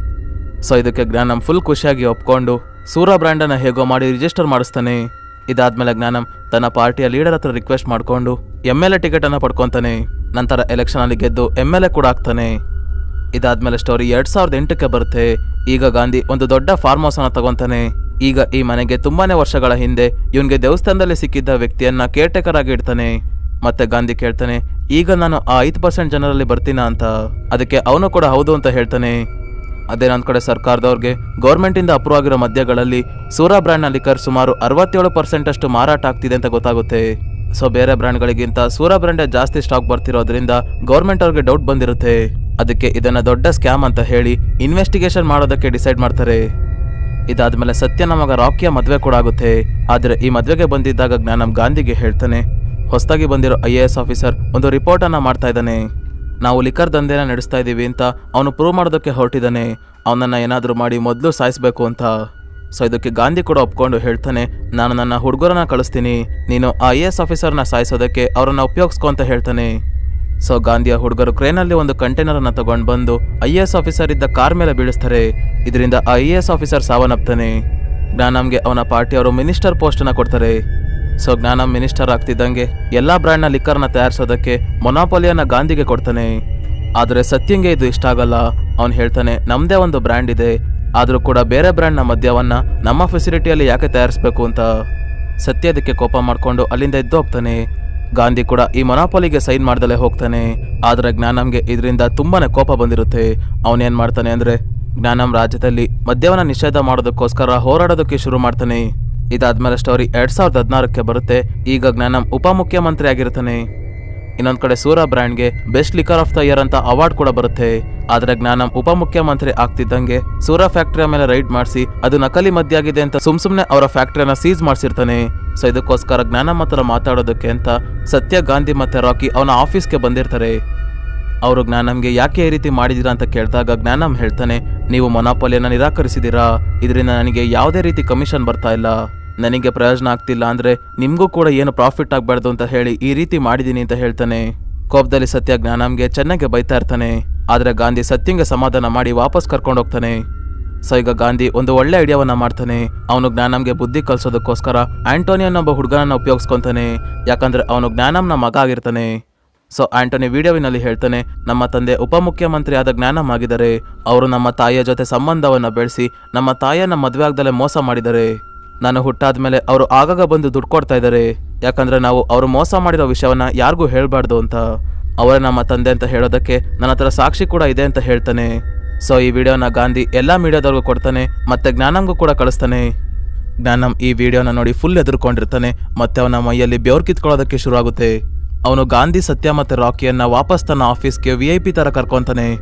ಸೊ ಇದಕ್ಕೆ ಜ್ಞಾನಮ್ ಫುಲ್ ಖುಷಿಯಾಗಿ ಒಪ್ಕೊಂಡು ಸೂರ ಬ್ರ್ಯಾಂಡನ್ನು ಹೇಗೋ ಮಾಡಿ ರಿಜಿಸ್ಟರ್ ಮಾಡಿಸ್ತಾನೆ ಇದಾದ್ಮೇಲೆ ಜ್ಞಾನಮ್ ತನ್ನ ಪಾರ್ಟಿಯ ಲೀಡರ್ ಹತ್ರ ರಿಕ್ವೆಸ್ಟ್ ಮಾಡಿಕೊಂಡು ಎಮ್ ಎಲ್ ಎ ಟಿಕೆಟನ್ನು ಪಡ್ಕೊತಾನೆ ನಂತರ ಎಲೆಕ್ಷನಲ್ಲಿ ಗೆದ್ದು ಎಮ್ ಎಲ್ ಎ ಕೂಡ ಆಗ್ತಾನೆ ಇದಾದ್ಮೇಲೆ ಸ್ಟೋರಿ ಎರಡ್ ಸಾವಿರದ ಎಂಟಕ್ಕೆ ಬರುತ್ತೆ ಈಗ ಗಾಂಧಿ ಒಂದು ದೊಡ್ಡ ಫಾರ್ಮ್ ಹೌಸ್ ಅನ್ನ ತಗೊಂತಾನೆ ಈಗ ಈ ಮನೆಗೆ ತುಂಬಾನೇ ವರ್ಷಗಳ ಹಿಂದೆ ಇವನ್ಗೆ ದೇವಸ್ಥಾನದಲ್ಲಿ ಸಿಕ್ಕಿದ್ದ ವ್ಯಕ್ತಿಯನ್ನ ಕೇರ್ಟೇಕರ್ ಆಗಿ ಇಡ್ತಾನೆ ಮತ್ತೆ ಗಾಂಧಿ ಕೇಳ್ತಾನೆ ಈಗ ನಾನು ಆ ಐದು ಪರ್ಸೆಂಟ್ ಜನರಲ್ಲಿ ಬರ್ತೀನಾ ಅಂತ ಅದಕ್ಕೆ ಅವನು ಕೂಡ ಹೌದು ಅಂತ ಹೇಳ್ತಾನೆ ಅದೇ ನನ್ನ ಕಡೆ ಸರ್ಕಾರದವ್ರಿಗೆ ಗೌರ್ಮೆಂಟಿಂದ ಅಪ್ರೂವ್ ಆಗಿರೋ ಮದ್ಯಗಳಲ್ಲಿ ಸೂರಾ ಬ್ರ್ಯಾಂಡ್ನ ಲಿಕರ್ ಸುಮಾರು ಅರವತ್ತೇಳು ಪರ್ಸೆಂಟ್ ಅಷ್ಟು ಮಾರಾಟ ಆಗ್ತಿದೆ ಅಂತ ಗೊತ್ತಾಗುತ್ತೆ ಸೊ ಬೇರೆ ಬ್ರ್ಯಾಂಡ್ಗಳಿಗಿಂತ ಸೂರಾ ಬ್ರ್ಯಾಂಡೇ ಜಾಸ್ತಿ ಸ್ಟಾಕ್ ಬರ್ತಿರೋದ್ರಿಂದ ಗೌರ್ಮೆಂಟ್ ಅವ್ರಿಗೆ ಡೌಟ್ ಬಂದಿರುತ್ತೆ ಅದಕ್ಕೆ ಇದನ್ನ ದೊಡ್ಡ ಸ್ಕ್ಯಾಮ್ ಅಂತ ಹೇಳಿ ಇನ್ವೆಸ್ಟಿಗೇಷನ್ ಮಾಡೋದಕ್ಕೆ ಡಿಸೈಡ್ ಮಾಡ್ತಾರೆ ಇದಾದ್ಮೇಲೆ ಸತ್ಯನ ಮಗ ರಾಕಿಯ ಮದ್ವೆ ಕೂಡ ಆಗುತ್ತೆ ಆದ್ರೆ ಈ ಮದ್ವೆಗೆ ಬಂದಿದ್ದಾಗ ಜ್ಞಾನಂ ಗಾಂಧಿಗೆ ಹೇಳ್ತಾನೆ ಹೊಸದಾಗಿ ಬಂದಿರೋ ಐ ಎ ಎಸ್ ಆಫೀಸರ್ ಒಂದು ರಿಪೋರ್ಟ್ ಅನ್ನ ಮಾಡ್ತಾ ಇದ್ದಾನೆ ನಾವು ಲಿಕರ್ ದಂಧೆನ ನಡೆಸ್ತಾ ಇದ್ದೀವಿ ಅಂತ ಅವನು ಪ್ರೂವ್ ಮಾಡೋದಕ್ಕೆ ಹೊರಟಿದ್ದಾನೆ ಅವನನ್ನ ಏನಾದರೂ ಮಾಡಿ ಮೊದಲು ಸಾಯಿಸ್ಬೇಕು ಅಂತ ಸೊ ಇದಕ್ಕೆ ಗಾಂಧಿ ಕೂಡ ಒಪ್ಕೊಂಡು ಹೇಳ್ತಾನೆ ನಾನು ನನ್ನ ಹುಡುಗರನ್ನ ಕಳಿಸ್ತೀನಿ ನೀನು ಆ ಐ ಎಸ್ ಆಫೀಸರ್ನ ಸಾಯಿಸೋದಕ್ಕೆ ಅವರನ್ನ ಉಪಯೋಗಿಸ್ಕೊ ಅಂತ ಹೇಳ್ತಾನೆ ಸೊ ಗಾಂಧಿಯ ಹುಡುಗರು ಕ್ರೇನಲ್ಲಿ ಒಂದು ಕಂಟೈನರ್ ಅನ್ನ ತಗೊಂಡು ಬಂದು ಐ ಎಸ್ ಆಫೀಸರ್ ಇದ್ದ ಕಾರ್ ಮೇಲೆ ಬೀಳಿಸ್ತಾರೆ ಇದರಿಂದ ಆ ಐ ಎಸ್ ಆಫೀಸರ್ ಸಾವನ್ನಪ್ತಾನೆ ಜ್ಞಾನಂಗೆ ಅವನ ಪಾರ್ಟಿಯವರು ಮಿನಿಸ್ಟರ್ ಪೋಸ್ಟ್ ಅನ್ನ ಕೊಡ್ತಾರೆ ಸೊ ಜ್ಞಾನಂ ಮಿನಿಸ್ಟರ್ ಆಗ್ತಿದ್ದಂಗೆ ಎಲ್ಲಾ ಬ್ರ್ಯಾಂಡ್ನ ಲಿಕ್ಕರ್ನ ತಯಾರಿಸೋದಕ್ಕೆ ಮೊನಾಪೊಲಿಯನ್ನ ಗಾಂಧಿಗೆ ಕೊಡ್ತಾನೆ ಆದರೆ ಸತ್ಯಂಗೆ ಇದು ಇಷ್ಟ ಆಗಲ್ಲ ಅವನು ಹೇಳ್ತಾನೆ ನಮ್ದೇ ಒಂದು ಬ್ರ್ಯಾಂಡ್ ಇದೆ ಆದರೂ ಕೂಡ ಬೇರೆ ಬ್ರ್ಯಾಂಡ್ನ ಮದ್ಯವನ್ನ ನಮ್ಮ ಫೆಸಿಲಿಟಿಯಲ್ಲಿ ಯಾಕೆ ತಯಾರಿಸ್ಬೇಕು ಅಂತ ಸತ್ಯ ಅದಕ್ಕೆ ಕೋಪ ಮಾಡ್ಕೊಂಡು ಅಲ್ಲಿಂದ ಎದ್ದು ಹೋಗ್ತಾನೆ ಗಾಂಧಿ ಕೂಡ ಈ ಮೊನಾಪೊಲಿಗೆ ಸೈನ್ ಮಾಡ್ದಲೇ ಹೋಗ್ತಾನೆ ಆದ್ರೆ ಜ್ಞಾನಂಗೆ ಇದರಿಂದ ತುಂಬಾನೇ ಕೋಪ ಬಂದಿರುತ್ತೆ ಅವನೇನ್ ಮಾಡ್ತಾನೆ ಅಂದ್ರೆ ಜ್ಞಾನಂ ರಾಜ್ಯದಲ್ಲಿ ಮದ್ಯವನ್ನ ನಿಷೇಧ ಮಾಡೋದಕ್ಕೋಸ್ಕರ ಹೋರಾಡೋದಕ್ಕೆ ಶುರು ಮಾಡ್ತಾನೆ ಇದಾದ್ಮೇಲೆ ಸ್ಟೋರಿ ಎರಡ್ ಸಾವಿರದ ಹದಿನಾರಕ್ಕೆ ಬರುತ್ತೆ ಈಗ ಜ್ಞಾನಂ ಉಪಮುಖ್ಯಮಂತ್ರಿ ಆಗಿರ್ತಾನೆ ಇನ್ನೊಂದ್ ಕಡೆ ಸೂರ ಬ್ರ್ಯಾಂಡ್ಗೆ best liquor of the year ಅಂತ ಅವಾರ್ಡ್ ಕೂಡ ಬರುತ್ತೆ ಆದ್ರೆ ಜ್ಞಾನಂ ಉಪಮುಖ್ಯಮಂತ್ರಿ ಆಗ್ತಿದ್ದಂಗೆ ಸೂರ ಫ್ಯಾಕ್ಟರಿಯ ಮೇಲೆ ರೈಡ್ ಮಾಡಿಸಿ ಅದು ನಕಲಿ ಮದ್ಯ ಆಗಿದೆ ಅಂತ ಸುಮ್ ಸುಮ್ನೆ ಅವರ ಫ್ಯಾಕ್ಟರಿಯನ್ನ ಸೀಸ್ ಮಾಡಿಸಿರ್ತಾನೆ ಸೊ ಇದಕ್ಕೋಸ್ಕರ ಜ್ಞಾನಂ ಹತ್ರ ಮಾತಾಡೋದಕ್ಕೆ ಅಂತ ಸತ್ಯ ಗಾಂಧಿ ಮತ್ತೆ ರಾಕಿ ಅವನ ಆಫೀಸ್ಗೆ ಬಂದಿರ್ತಾರೆ ಅವರು ಜ್ಞಾನಂಗೆ ಯಾಕೆ ಈ ರೀತಿ ಮಾಡಿದೀರಾ ಅಂತ ಕೇಳಿದಾಗ ಜ್ಞಾನಂ ಹೇಳ್ತಾನೆ ನೀವು ಮೊನಾಪೊಲಿಯನ್ನ ನಿರಾಕರಿಸಿದೀರಾ ಇದರಿಂದ ನನಗೆ ಯಾವುದೇ ರೀತಿ ಕಮಿಷನ್ ಬರ್ತಾ ಇಲ್ಲ ನನಗೆ ಪ್ರಯೋಜನ ಆಗ್ತಿಲ್ಲ ಅಂದ್ರೆ ನಿಮ್ಗೂ ಕೂಡ ಏನು ಪ್ರಾಫಿಟ್ ಆಗ್ಬಾರ್ದು ಅಂತ ಹೇಳಿ ಈ ರೀತಿ ಮಾಡಿದೀನಿ ಅಂತ ಹೇಳ್ತಾನೆ ಕೋಪದಲ್ಲಿ ಸತ್ಯ ಜ್ಞಾನಂಗೆ ಚೆನ್ನಾಗಿ ಬೈತಾ ಇರ್ತಾನೆ ಆದ್ರೆ ಗಾಂಧಿ ಸತ್ಯಂಗೆ ಸಮಾಧಾನ ಮಾಡಿ ವಾಪಸ್ ಕರ್ಕೊಂಡು ಹೋಗ್ತಾನೆ ಸೊ ಈಗ ಗಾಂಧಿ ಒಂದು ಒಳ್ಳೆ ಐಡಿಯಾವನ್ನ ಮಾಡ್ತಾನೆ ಅವನು ಜ್ಞಾನಂಗೆ ಬುದ್ಧಿ ಕಲ್ಸೋದಕ್ಕೋಸ್ಕರ ಆಂಟೋನಿಯನ್ ಒಬ್ಬ ಹುಡುಗನನ್ನ ಉಪಯೋಗಿಸ್ಕೊಂತಾನೆ ಯಾಕಂದ್ರೆ ಅವನು ಜ್ಞಾನಂನ ಮಗ ಆಗಿರ್ತಾನೆ ಸೊ ಆಂಟೋನಿ ವಿಡಿಯೋವಿನಲ್ಲಿ ಹೇಳ್ತಾನೆ ನಮ್ಮ ತಂದೆ ಉಪಮುಖ್ಯಮಂತ್ರಿ ಆದ ಜ್ಞಾನಂ ಆಗಿದ್ದಾರೆ ಅವರು ನಮ್ಮ ತಾಯಿಯ ಜೊತೆ ಸಂಬಂಧವನ್ನ ಬೆಳೆಸಿ ನಮ್ಮ ತಾಯಿಯನ್ನ ಮದುವೆ ಆಗ್ದಲೇ ಮೋಸ ಮಾಡಿದ್ದಾರೆ ನಾನು ಹುಟ್ಟಾದ್ಮೇಲೆ ಅವರು ಆಗಾಗ ಬಂದು ದುಡ್ಡು ಕೊಡ್ತಾ ಇದ್ದಾರೆ ಯಾಕಂದ್ರೆ ನಾವು ಅವರು ಮೋಸ ಮಾಡಿರೋ ವಿಷಯವನ್ನ ಯಾರಿಗೂ ಹೇಳ್ಬಾರ್ದು ಅಂತ ಅವರೇ ನಮ್ಮ ತಂದೆ ಅಂತ ಹೇಳೋದಕ್ಕೆ ನನ್ನ ಹತ್ರ ಸಾಕ್ಷಿ ಕೂಡ ಇದೆ ಅಂತ ಹೇಳ್ತಾನೆ ಸೊ ಈ ವಿಡಿಯೋನ ಗಾಂಧಿ ಎಲ್ಲಾ ಮೀಡಿಯಾದವ್ರಿಗೂ ಕೊಡ್ತಾನೆ ಮತ್ತೆ ಜ್ಞಾನಂಗೂ ಕೂಡ ಕಳಿಸ್ತಾನೆ ಜ್ಞಾನಂ ಈ ವಿಡಿಯೋನ ನೋಡಿ ಫುಲ್ ಎದುರ್ಕೊಂಡಿರ್ತಾನೆ ಮತ್ತೆ ಅವನ ಮೈಯಲ್ಲಿ ಬೆವ್ರು ಕಿತ್ಕೊಳ್ಳೋದಕ್ಕೆ ಶುರು ಆಗುತ್ತೆ ಅವನು ಗಾಂಧಿ ಸತ್ಯ ಮತ್ತೆ ರಾಕಿಯನ್ನ ವಾಪಸ್ ತನ್ನ ಆಫೀಸ್ಗೆ ವಿ ಐ ಪಿ ತರ ಕರ್ಕೊಂತಾನೆ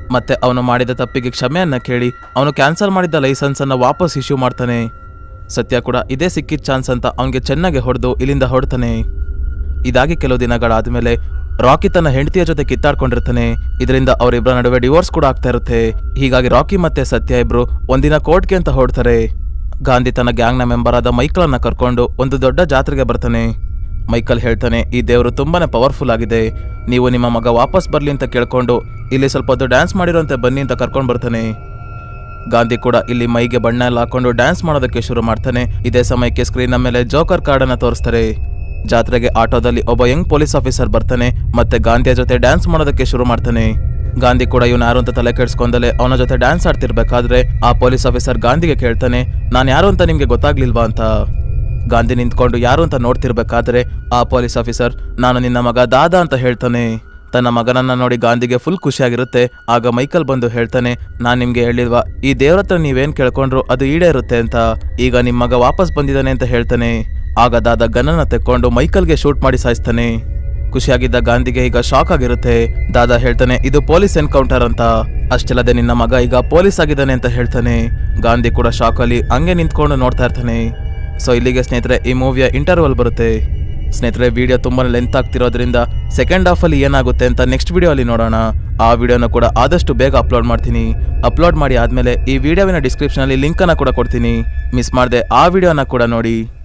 ಮತ್ತೆ ಅವನು ಮಾಡಿದ ತಪ್ಪಿಗೆ ಕ್ಷಮೆಯನ್ನ ಕೇಳಿ ಅವನು ಕ್ಯಾನ್ಸಲ್ ಮಾಡಿದ್ದ ಲೈಸೆನ್ಸ್ ಅನ್ನ ವಾಪಸ್ ಇಶ್ಯೂ ಮಾಡ್ತಾನೆ ಸತ್ಯ ಕೂಡ ಇದೇ ಸಿಕ್ಕಿದ ಚಾನ್ಸ್ ಅಂತ ಅವನಿಗೆ ಚೆನ್ನಾಗಿ ಹೊಡೆದು ಇಲ್ಲಿಂದ ಹೊಡ್ತಾನೆ ಇದಾಗಿ ಕೆಲವು ದಿನಗಳಾದ್ಮೇಲೆ ರಾಕಿ ತನ್ನ ಹೆಂಡತಿಯ ಜೊತೆ ಕಿತ್ತಾಡ್ಕೊಂಡಿರ್ತಾನೆ ಇದರಿಂದ ಅವರಿಬ್ಬರ ನಡುವೆ ಡಿವೋರ್ಸ್ ಕೂಡ ಆಗ್ತಾ ಇರುತ್ತೆ ಹೀಗಾಗಿ ರಾಕಿ ಮತ್ತೆ ಸತ್ಯ ಇಬ್ರು ಒಂದಿನ ಕೋರ್ಟ್ಗೆ ಅಂತ ಹೊಡ್ತಾರೆ ಗಾಂಧಿ ತನ್ನ ಗ್ಯಾಂಗ್ನ ಮೆಂಬರ್ ಆದ ಮೈಕಲನ್ನ ಕರ್ಕೊಂಡು ಒಂದು ದೊಡ್ಡ ಜಾತ್ರೆಗೆ ಬರ್ತಾನೆ ಮೈಕಲ್ ಹೇಳ್ತಾನೆ ಈ ದೇವರು ತುಂಬಾನೇ ಪವರ್ಫುಲ್ ಆಗಿದೆ ನೀವು ನಿಮ್ಮ ಮಗ ವಾಪಸ್ ಬರ್ಲಿ ಅಂತ ಕೇಳ್ಕೊಂಡು ಇಲ್ಲಿ ಸ್ವಲ್ಪ ಹೊತ್ತು ಡ್ಯಾನ್ಸ್ ಮಾಡಿರೋಂತೆ ಬನ್ನಿ ಅಂತ ಕರ್ಕೊಂಡು ಬರ್ತಾನೆ ಗಾಂಧಿ ಕೂಡ ಇಲ್ಲಿ ಮೈಗೆ ಬಣ್ಣ ಎಲ್ಲ ಹಾಕೊಂಡು ಡ್ಯಾನ್ಸ್ ಮಾಡೋದಕ್ಕೆ ಶುರು ಮಾಡ್ತಾನೆ ಇದೇ ಸಮಯಕ್ಕೆ ಸ್ಕ್ರೀನ್ ಮೇಲೆ ಜೋಕರ್ ಕಾರ್ಡ್ ಅನ್ನ ತೋರಿಸ್ತಾರೆ ಜಾತ್ರೆಗೆ ಆಟೋದಲ್ಲಿ ಒಬ್ಬ ಯಂಗ್ ಪೊಲೀಸ್ ಆಫೀಸರ್ ಬರ್ತಾನೆ ಮತ್ತೆ ಗಾಂಧಿಯ ಜೊತೆ ಡ್ಯಾನ್ಸ್ ಮಾಡೋದಕ್ಕೆ ಶುರು ಮಾಡ್ತಾನೆ ಗಾಂಧಿ ಕೂಡ ಇವನು ಯಾರು ಅಂತ ತಲೆ ಕೆಡ್ಸ್ಕೊಂಡಲೆ ಅವನ ಜೊತೆ ಡ್ಯಾನ್ಸ್ ಆಡ್ತಿರ್ಬೇಕಾದ್ರೆ ಆ ಪೊಲೀಸ್ ಆಫೀಸರ್ ಗಾಂಧಿಗೆ ಕೇಳ್ತಾನೆ ನಾನು ಯಾರು ಅಂತ ನಿಮ್ಗೆ ಗೊತ್ತಾಗ್ಲಿಲ್ವಾ ಅಂತ ಗಾಂಧಿ ನಿಂತ್ಕೊಂಡು ಯಾರು ಅಂತ ನೋಡ್ತಿರ್ಬೇಕಾದ್ರೆ ಆ ಪೊಲೀಸ್ ಆಫೀಸರ್ ನಾನು ನಿನ್ನ ಮಗ ದಾದಾ ಅಂತ ಹೇಳ್ತಾನೆ ತನ್ನ ಮಗನನ್ನ ನೋಡಿ ಗಾಂಧಿಗೆ ಫುಲ್ ಖುಷಿಯಾಗಿರುತ್ತೆ ಆಗ ಮೈಕಲ್ ಬಂದು ಹೇಳ್ತಾನೆ ನಾನ್ ನಿಮ್ಗೆ ಹೇಳಿಲ್ವಾ ಈ ದೇವ್ರ ಹತ್ರ ನೀವೇನ್ ಕೇಳ್ಕೊಂಡ್ರು ಅದು ಈಡೇರುತ್ತೆ ಅಂತ ಈಗ ನಿಮ್ ಮಗ ವಾಪಸ್ ಬಂದಿದ್ದಾನೆ ಅಂತ ಹೇಳ್ತಾನೆ ಆಗ ದಾದ ಗನ್ನನ್ನ ತೆಕ್ಕೊಂಡು ಮೈಕಲ್ಗೆ ಶೂಟ್ ಮಾಡಿ ಸಾಯಿಸ್ತಾನೆ ಖುಷಿಯಾಗಿದ್ದ ಗಾಂಧಿಗೆ ಈಗ ಶಾಕ್ ಆಗಿರುತ್ತೆ ದಾದಾ ಹೇಳ್ತಾನೆ ಇದು ಪೊಲೀಸ್ ಎನ್ಕೌಂಟರ್ ಅಂತ ಅಷ್ಟಲ್ಲದೆ ನಿನ್ನ ಮಗ ಈಗ ಪೊಲೀಸ್ ಆಗಿದ್ದಾನೆ ಅಂತ ಹೇಳ್ತಾನೆ ಗಾಂಧಿ ಕೂಡ ಶಾಕ್ ಅಲ್ಲಿ ಹಂಗೆ ನಿಂತ್ಕೊಂಡು ನೋಡ್ತಾ ಇರ್ತಾನೆ ಸೊ ಇಲ್ಲಿಗೆ ಸ್ನೇಹಿತರೆ ಈ ಮೂವಿಯ ಇಂಟರ್ವಲ್ ಬರುತ್ತೆ ಸ್ನೇಹಿತರೆ ವಿಡಿಯೋ ತುಂಬಾ ಲೆಂತ್ ಆಗ್ತಿರೋದ್ರಿಂದ ಸೆಕೆಂಡ್ ಹಾಫ್ ಅಲ್ಲಿ ಏನಾಗುತ್ತೆ ಅಂತ ನೆಕ್ಸ್ಟ್ ವಿಡಿಯೋ ಅಲ್ಲಿ ನೋಡೋಣ ಆ ವಿಡಿಯೋನ ಕೂಡ ಆದಷ್ಟು ಬೇಗ ಅಪ್ಲೋಡ್ ಮಾಡ್ತೀನಿ ಅಪ್ಲೋಡ್ ಮಾಡಿ ಆದ್ಮೇಲೆ ಈ ವಿಡಿಯೋವಿನ ಡಿಸ್ಕ್ರಿಪ್ಷನ್ ಅಲ್ಲಿ ಲಿಂಕ್ ಅನ್ನ ಕೂಡ ಕೊಡ್ತೀನಿ ಮಿಸ್ ಮಾಡದೆ ಆ ವಿಡಿಯೋನ ಕೂಡ ನೋಡಿ